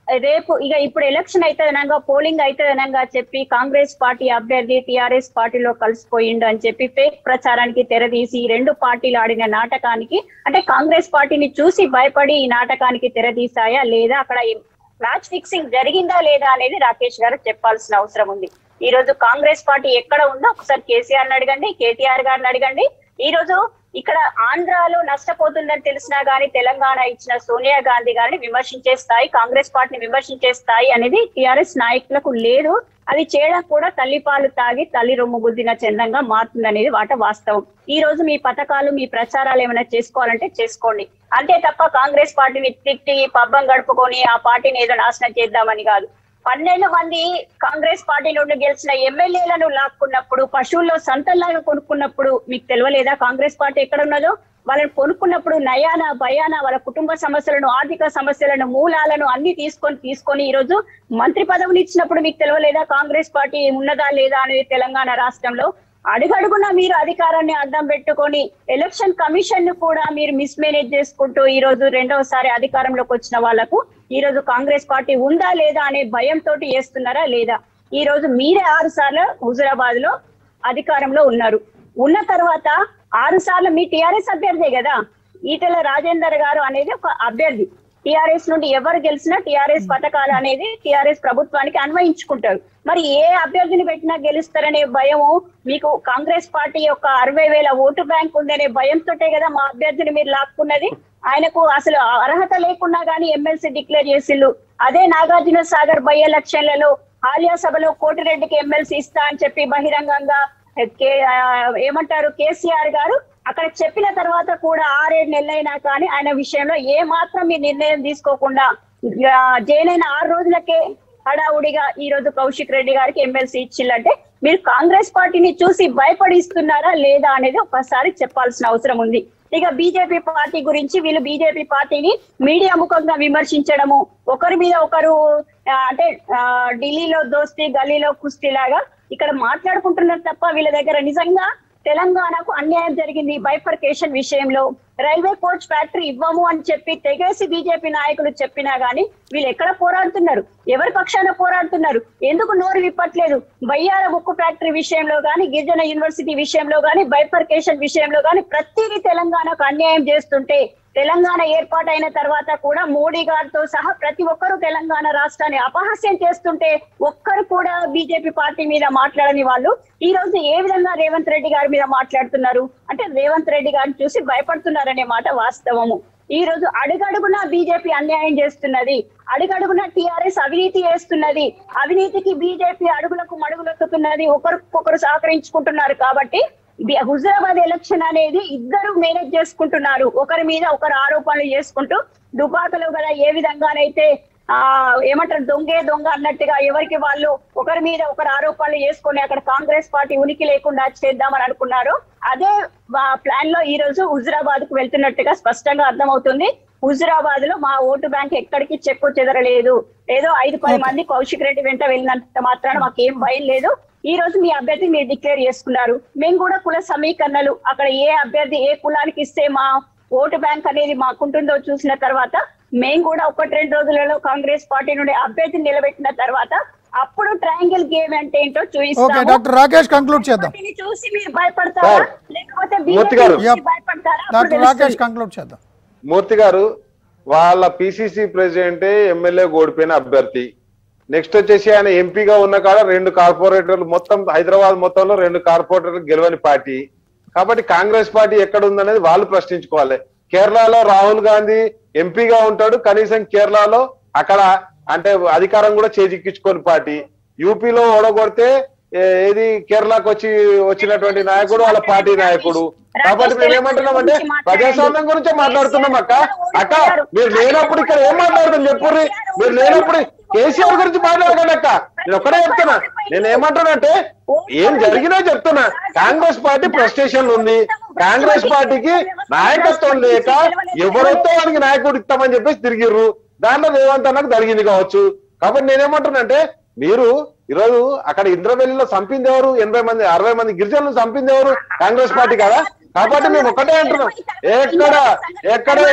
రేపు ఇక ఇప్పుడు ఎలక్షన్ అవుతుందనంగా పోలింగ్ అవుతుందనంగా చెప్పి కాంగ్రెస్ పార్టీ అభ్యర్థి టిఆర్ఎస్ పార్టీలో కలిసిపోయిండు అని చెప్పి ఫేక్ ప్రచారానికి తెరదీసి ఈ రెండు పార్టీలు ఆడిన నాటకానికి అంటే కాంగ్రెస్ పార్టీని చూసి భయపడి ఈ నాటకానికి తెరదీసాయా లేదా అక్కడ మ్యాచ్ ఫిక్సింగ్ జరిగిందా లేదా అనేది రాకేష్ గారు చెప్పాల్సిన అవసరం ఉంది ఈ రోజు కాంగ్రెస్ పార్టీ ఎక్కడ ఉందో ఒకసారి కేసీఆర్ అడగండి కేటీఆర్ గారిని అడగండి ఈ రోజు ఇక్కడ ఆంధ్రాలో నష్టపోతుందని తెలిసినా గానీ తెలంగాణ ఇచ్చిన సోనియా గాంధీ గారిని విమర్శించే స్థాయి కాంగ్రెస్ పార్టీని విమర్శించే స్థాయి అనేది టిఆర్ఎస్ నాయకులకు లేదు అది చేయడం కూడా తల్లిపాలు తాగి తల్లి రొమ్ము గుద్దిన చందంగా మారుతుందనేది వాట వాస్తవం ఈ రోజు మీ పథకాలు మీ ప్రచారాలు ఏమైనా చేసుకోవాలంటే చేసుకోండి అంతే తప్ప కాంగ్రెస్ పార్టీని తిట్టి పబ్బం గడుపుకొని ఆ పార్టీని ఏదో నాశనం చేద్దామని కాదు పన్నెండు మంది కాంగ్రెస్ పార్టీ నుండి గెలిచిన ఎమ్మెల్యేలను లాక్కున్నప్పుడు పశువుల్లో సంతల్లాగా కొనుక్కున్నప్పుడు మీకు తెలియలేదా కాంగ్రెస్ పార్టీ ఎక్కడ ఉన్నదో వాళ్ళని కొనుక్కున్నప్పుడు నయాన భయాన వాళ్ళ కుటుంబ సమస్యలను ఆర్థిక సమస్యలను మూలాలను అన్ని తీసుకొని తీసుకొని ఈ రోజు మంత్రి పదవులు ఇచ్చినప్పుడు మీకు తెలియలేదా కాంగ్రెస్ పార్టీ ఉన్నదా లేదా అనేది తెలంగాణ రాష్ట్రంలో అడుగడుగునా మీరు అధికారాన్ని అడ్డం పెట్టుకొని ఎలక్షన్ కమిషన్ ను కూడా మీరు మిస్మేనేజ్ చేసుకుంటూ ఈ రోజు రెండవసారి అధికారంలోకి వచ్చిన వాళ్లకు ఈ రోజు కాంగ్రెస్ పార్టీ ఉందా లేదా అనే భయంతో చేస్తున్నారా లేదా ఈ రోజు మీరే ఆరు సార్లు హుజురాబాద్ లో అధికారంలో ఉన్నారు ఉన్న తర్వాత ఆరు సార్లు మీ టిఆర్ఎస్ అభ్యర్థే కదా ఈటెల రాజేందర్ గారు అనేది ఒక అభ్యర్థి టిఆర్ఎస్ నుండి ఎవరు గెలిచినా టిఆర్ఎస్ పథకాలు అనేది టిఆర్ఎస్ ప్రభుత్వానికి అన్వయించుకుంటారు మరి ఏ అభ్యర్థిని పెట్టినా గెలుస్తారనే భయము మీకు కాంగ్రెస్ పార్టీ యొక్క అరవై వేల ఓటు బ్యాంక్ ఉందనే భయంతోటే కదా మా అభ్యర్థిని మీరు లాక్కున్నది ఆయనకు అసలు అర్హత లేకున్నా గానీ ఎమ్మెల్సీ డిక్లేర్ చేసిళ్ళు అదే నాగార్జున సాగర్ బై ఎలక్షన్లలో ఆలియా సభలో కోటిరెడ్డికి ఎమ్మెల్సీ ఇస్తా అని చెప్పి బహిరంగంగా కే- ఆ, ఏమంటారు కేసీఆర్ గారు అక్కడ చెప్పిన తర్వాత కూడా ఆరేడు నెలలైనా కానీ ఆయన విషయంలో ఏ మాత్రం మీ నిర్ణయం తీసుకోకుండా ఆ, జైన్ అయిన ఆరు రోజులకే హడావుడిగా ఈ రోజు కౌశిక్ రెడ్డి గారికి ఎమ్మెల్సీ ఇచ్చిల్లంటే మీరు కాంగ్రెస్ పార్టీని చూసి భయపడిస్తున్నారా లేదా అనేది ఒకసారి చెప్పాల్సిన అవసరం ఉంది ఇక బీజేపీ పార్టీ గురించి వీళ్ళు బీజేపీ పార్టీని మీడియా ముఖంగా విమర్శించడము ఒకరి మీద ఒకరు ఆ, అంటే ఆ, ఢిల్లీలో దోస్తీ గల్లీలో కుస్తీ లాగా ఇక్కడ మాట్లాడుకుంటున్నారు తప్ప వీళ్ళ దగ్గర నిజంగా తెలంగాణకు అన్యాయం జరిగింది బైఫర్కేషన్ విషయంలో రైల్వే కోచ్ ఫ్యాక్టరీ ఇవ్వము అని చెప్పి తెగేసి బీజేపీ నాయకులు చెప్పినా గానీ వీళ్ళు ఎక్కడ పోరాడుతున్నారు ఎవరి పక్షాన పోరాడుతున్నారు ఎందుకు నోరు విప్పట్లేదు బయ్యార ఉక్కు ఫ్యాక్టరీ విషయంలో గానీ గిరిజన యూనివర్సిటీ విషయంలో గానీ బైఫర్కేషన్ విషయంలో గానీ ప్రతిదీ తెలంగాణకు అన్యాయం చేస్తుంటే తెలంగాణ ఏర్పాటైన తర్వాత కూడా మోడీ గారితో సహా ప్రతి ఒక్కరూ తెలంగాణ రాష్ట్రాన్ని అపహాస్యం చేస్తుంటే ఒక్కరు కూడా బీజేపీ పార్టీ మీద మాట్లాడని వాళ్ళు ఈ రోజు ఏ విధంగా రేవంత్ రెడ్డి గారి మీద మాట్లాడుతున్నారు అంటే రేవంత్ రెడ్డి గారిని చూసి భయపడుతున్నారనే మాట వాస్తవము ఈ రోజు అడుగడుగునా బీజేపీ అన్యాయం చేస్తున్నది అడుగడుగునా టిఆర్ఎస్ అవినీతి చేస్తున్నది అవినీతికి బీజేపీ అడుగులకు మడుగులెక్కుతున్నది ఒకరికొకరు సహకరించుకుంటున్నారు కాబట్టి బి- హుజరాబాద్ ఎలక్షన్ అనేది ఇద్దరు మేనేజ్ చేసుకుంటున్నారు ఒకరి మీద ఒకరు ఆరోపణలు చేసుకుంటూ దుబాకలో కదా ఏ విధంగానైతే ఆ ఏమంటారు దొంగే దొంగ అన్నట్టుగా ఎవరికి వాళ్ళు ఒకరి మీద ఒకరు ఆరోపణలు చేసుకొని అక్కడ కాంగ్రెస్ పార్టీ ఉనికి లేకుండా చేద్దామని అనుకున్నారు అదే ప్లాన్ లో ఈ రోజు హుజరాబాద్ కు వెళ్తున్నట్టుగా స్పష్టంగా అర్థమవుతుంది హుజురాబాద్ లో మా ఓటు బ్యాంక్ ఎక్కడికి చెక్కు చెదరలేదు ఏదో ఐదు పది మంది కౌశిక్ రెడ్డి వెంట వెళ్ళినంత మాత్రాన మాకేం భయం లేదు ఈ రోజు మీ అభ్యర్థి మీరు డిక్లేర్ చేసుకున్నారు మేము కూడా కుల సమీకరణలు అక్కడ ఏ అభ్యర్థి ఏ కులానికి ఇస్తే మా ఓటు బ్యాంక్ అనేది మాకుంటుందో చూసిన తర్వాత మేము కూడా ఒకటి రెండు రోజులలో కాంగ్రెస్ పార్టీ నుండి అభ్యర్థిని నిలబెట్టిన తర్వాత అప్పుడు ట్రయాంగిల్ గేమ్ అంటే ఏంటో ఓకే చూపిస్తాము డాక్టర్ రాకేష్ కంక్లూడ్ చేద్దాం పార్టీని చూసి మీరు భయపడతారా సార్, లేకపోతే మూర్తి BJP గారు. చూసి Yep. భయపడతారా అప్పుడు డాక్టర్ రాకేష్ తెలుస్తుంది. కంక్లూడ్ చేద్దాం మూర్తి గారు వాళ్ళ పిసిసి ప్రెసిడెంటే ఎమ్మెల్యే ఓడిపోయిన అభ్యర్థి నెక్స్ట్ వచ్చేసి ఆయన ఎంపీగా ఉన్న కాడ రెండు కార్పొరేటర్లు మొత్తం హైదరాబాద్ మొత్తంలో రెండు కార్పొరేటర్లు గెలవని పార్టీ కాబట్టి కాంగ్రెస్ పార్టీ ఎక్కడ ఉందనేది వాళ్ళు ప్రశ్నించుకోవాలి కేరళలో రాహుల్ గాంధీ ఎంపీగా ఉంటాడు కనీసం కేరళలో అక్కడ అంటే అధికారం కూడా చేజిక్కించుకోని పార్టీ యూపీలో ఓడగొడితే ఏ- ఏది కేరళకు వచ్చి వచ్చినటువంటి నాయకుడు వాళ్ళ పార్టీ నాయకుడు కాబట్టి మేము ఏమంటున్నామంటే ప్రజాస్వామ్యం గురించే మాట్లాడుతున్నాం అక్క అక్క మీరు లేనప్పుడు ఇక్కడ ఏం మాట్లాడుతాం చెప్పుర్రి మీరు లేనప్పుడు కేసీఆర్ గురించి మాట్లాడకండి అక్క నేను ఒక్కడే చెప్తున్నా నేను ఏమంటానంటే ఏం జరిగినా చెప్తున్నా కాంగ్రెస్ పార్టీ ఫ్రస్ట్రేషన్ ఉంది కాంగ్రెస్ పార్టీకి నాయకత్వం లేక ఎవరితో వానికి నాయకుడు ఇస్తామని చెప్పేసి తిరిగిర్రు దాంట్లో రేవంత్ అన్నకు జరిగింది కావచ్చు కాబట్టి నేనేమంటున్నానంటే మీరు ఈరోజు అక్కడ ఇంద్రవెల్లిలో చంపింది ఎవరు ఎనభై మంది అరవై మంది గిరిజనులు చంపింది ఎవరు కాంగ్రెస్ పార్టీ కదా కాబట్టి మేము ఒకటే అంటున్నాం ఎక్కడ ఎక్కడ ఎక్కడ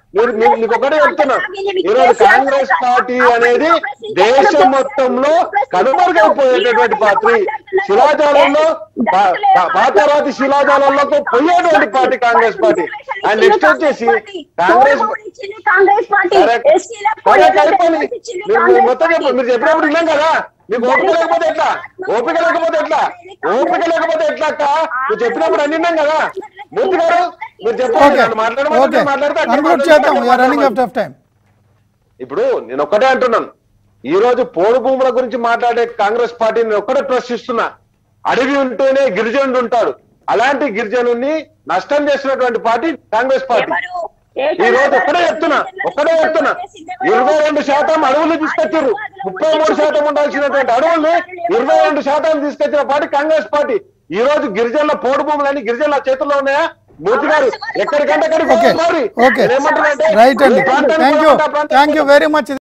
మీరు మీరు- మీకు ఒకటే చెప్తున్నా ఈరోజు కాంగ్రెస్ పార్టీ అనేది దేశం మొత్తంలో కనుమరుగైపోయేటటువంటి పార్టీ శిలాజాలంలో పా- పా- పాతరాతి శిలాజాలంలోకి పోయేటువంటి party Congress party and next వచ్చేసి కాంగ్రెస్ కాంగ్రెస్ పార్టీ సరే సరే కలిపండి మీరు మీరు మొత్తం చెప్పండి మీరు చెప్పినప్పుడు విన్నాం కదా మీకు ఓపిక లేకపోతే ఎట్లా ఓపిక లేకపోతే ఎట్లా ఓపిక లేకపోతే ఎట్లా అక్క నువ్వు చెప్పినప్పుడు అన్ని విన్నాం కదా మూర్తి గారు మీరు చెప్పండి ఓకే నన్ను మాట్లాడమని ఓకే మాట్లాడితే అక్కడ కన్క్లూడ్ చేద్దాం we're running out of time ఇప్పుడు నేను ఒక్కటే అంటున్నాను ఈ రోజు పోడు భూముల గురించి మాట్లాడే కాంగ్రెస్ పార్టీని నేను ఒక్కటే ప్రశ్నిస్తున్నా అడవి ఉంటేనే గిరిజనుడు ఉంటాడు అలాంటి గిరిజనుని నష్టం చేసినటువంటి పార్టీ కాంగ్రెస్ పార్టీ ఈ రోజు ఒక్కడే చెప్తున్నా ఒక్కడే చెప్తున్నా ఇరవై రెండు శాతం అడవులు తీసుకొచ్చారు ముప్పై మూడు శాతం ఉండాల్సినటువంటి అడవుల్ని ఇరవై రెండు శాతం తీసుకొచ్చిన పార్టీ కాంగ్రెస్ పార్టీ ఈ రోజు గిరిజనుల పోడు భూములని గిరిజనుల చేతుల్లో ఉన్నాయా మూర్తి గారు ఎక్కడికంటే అక్కడికి ఓకే పోవాలి. ఓకే నేనేమంటున్నా అంటే, రైట్ అండి ఈ ప్రాంతానికి థ్యాంక్ యూ పోవాలంటే ఆ ప్రాంతానికి థ్యాంక్ యూ వెరీ మచ్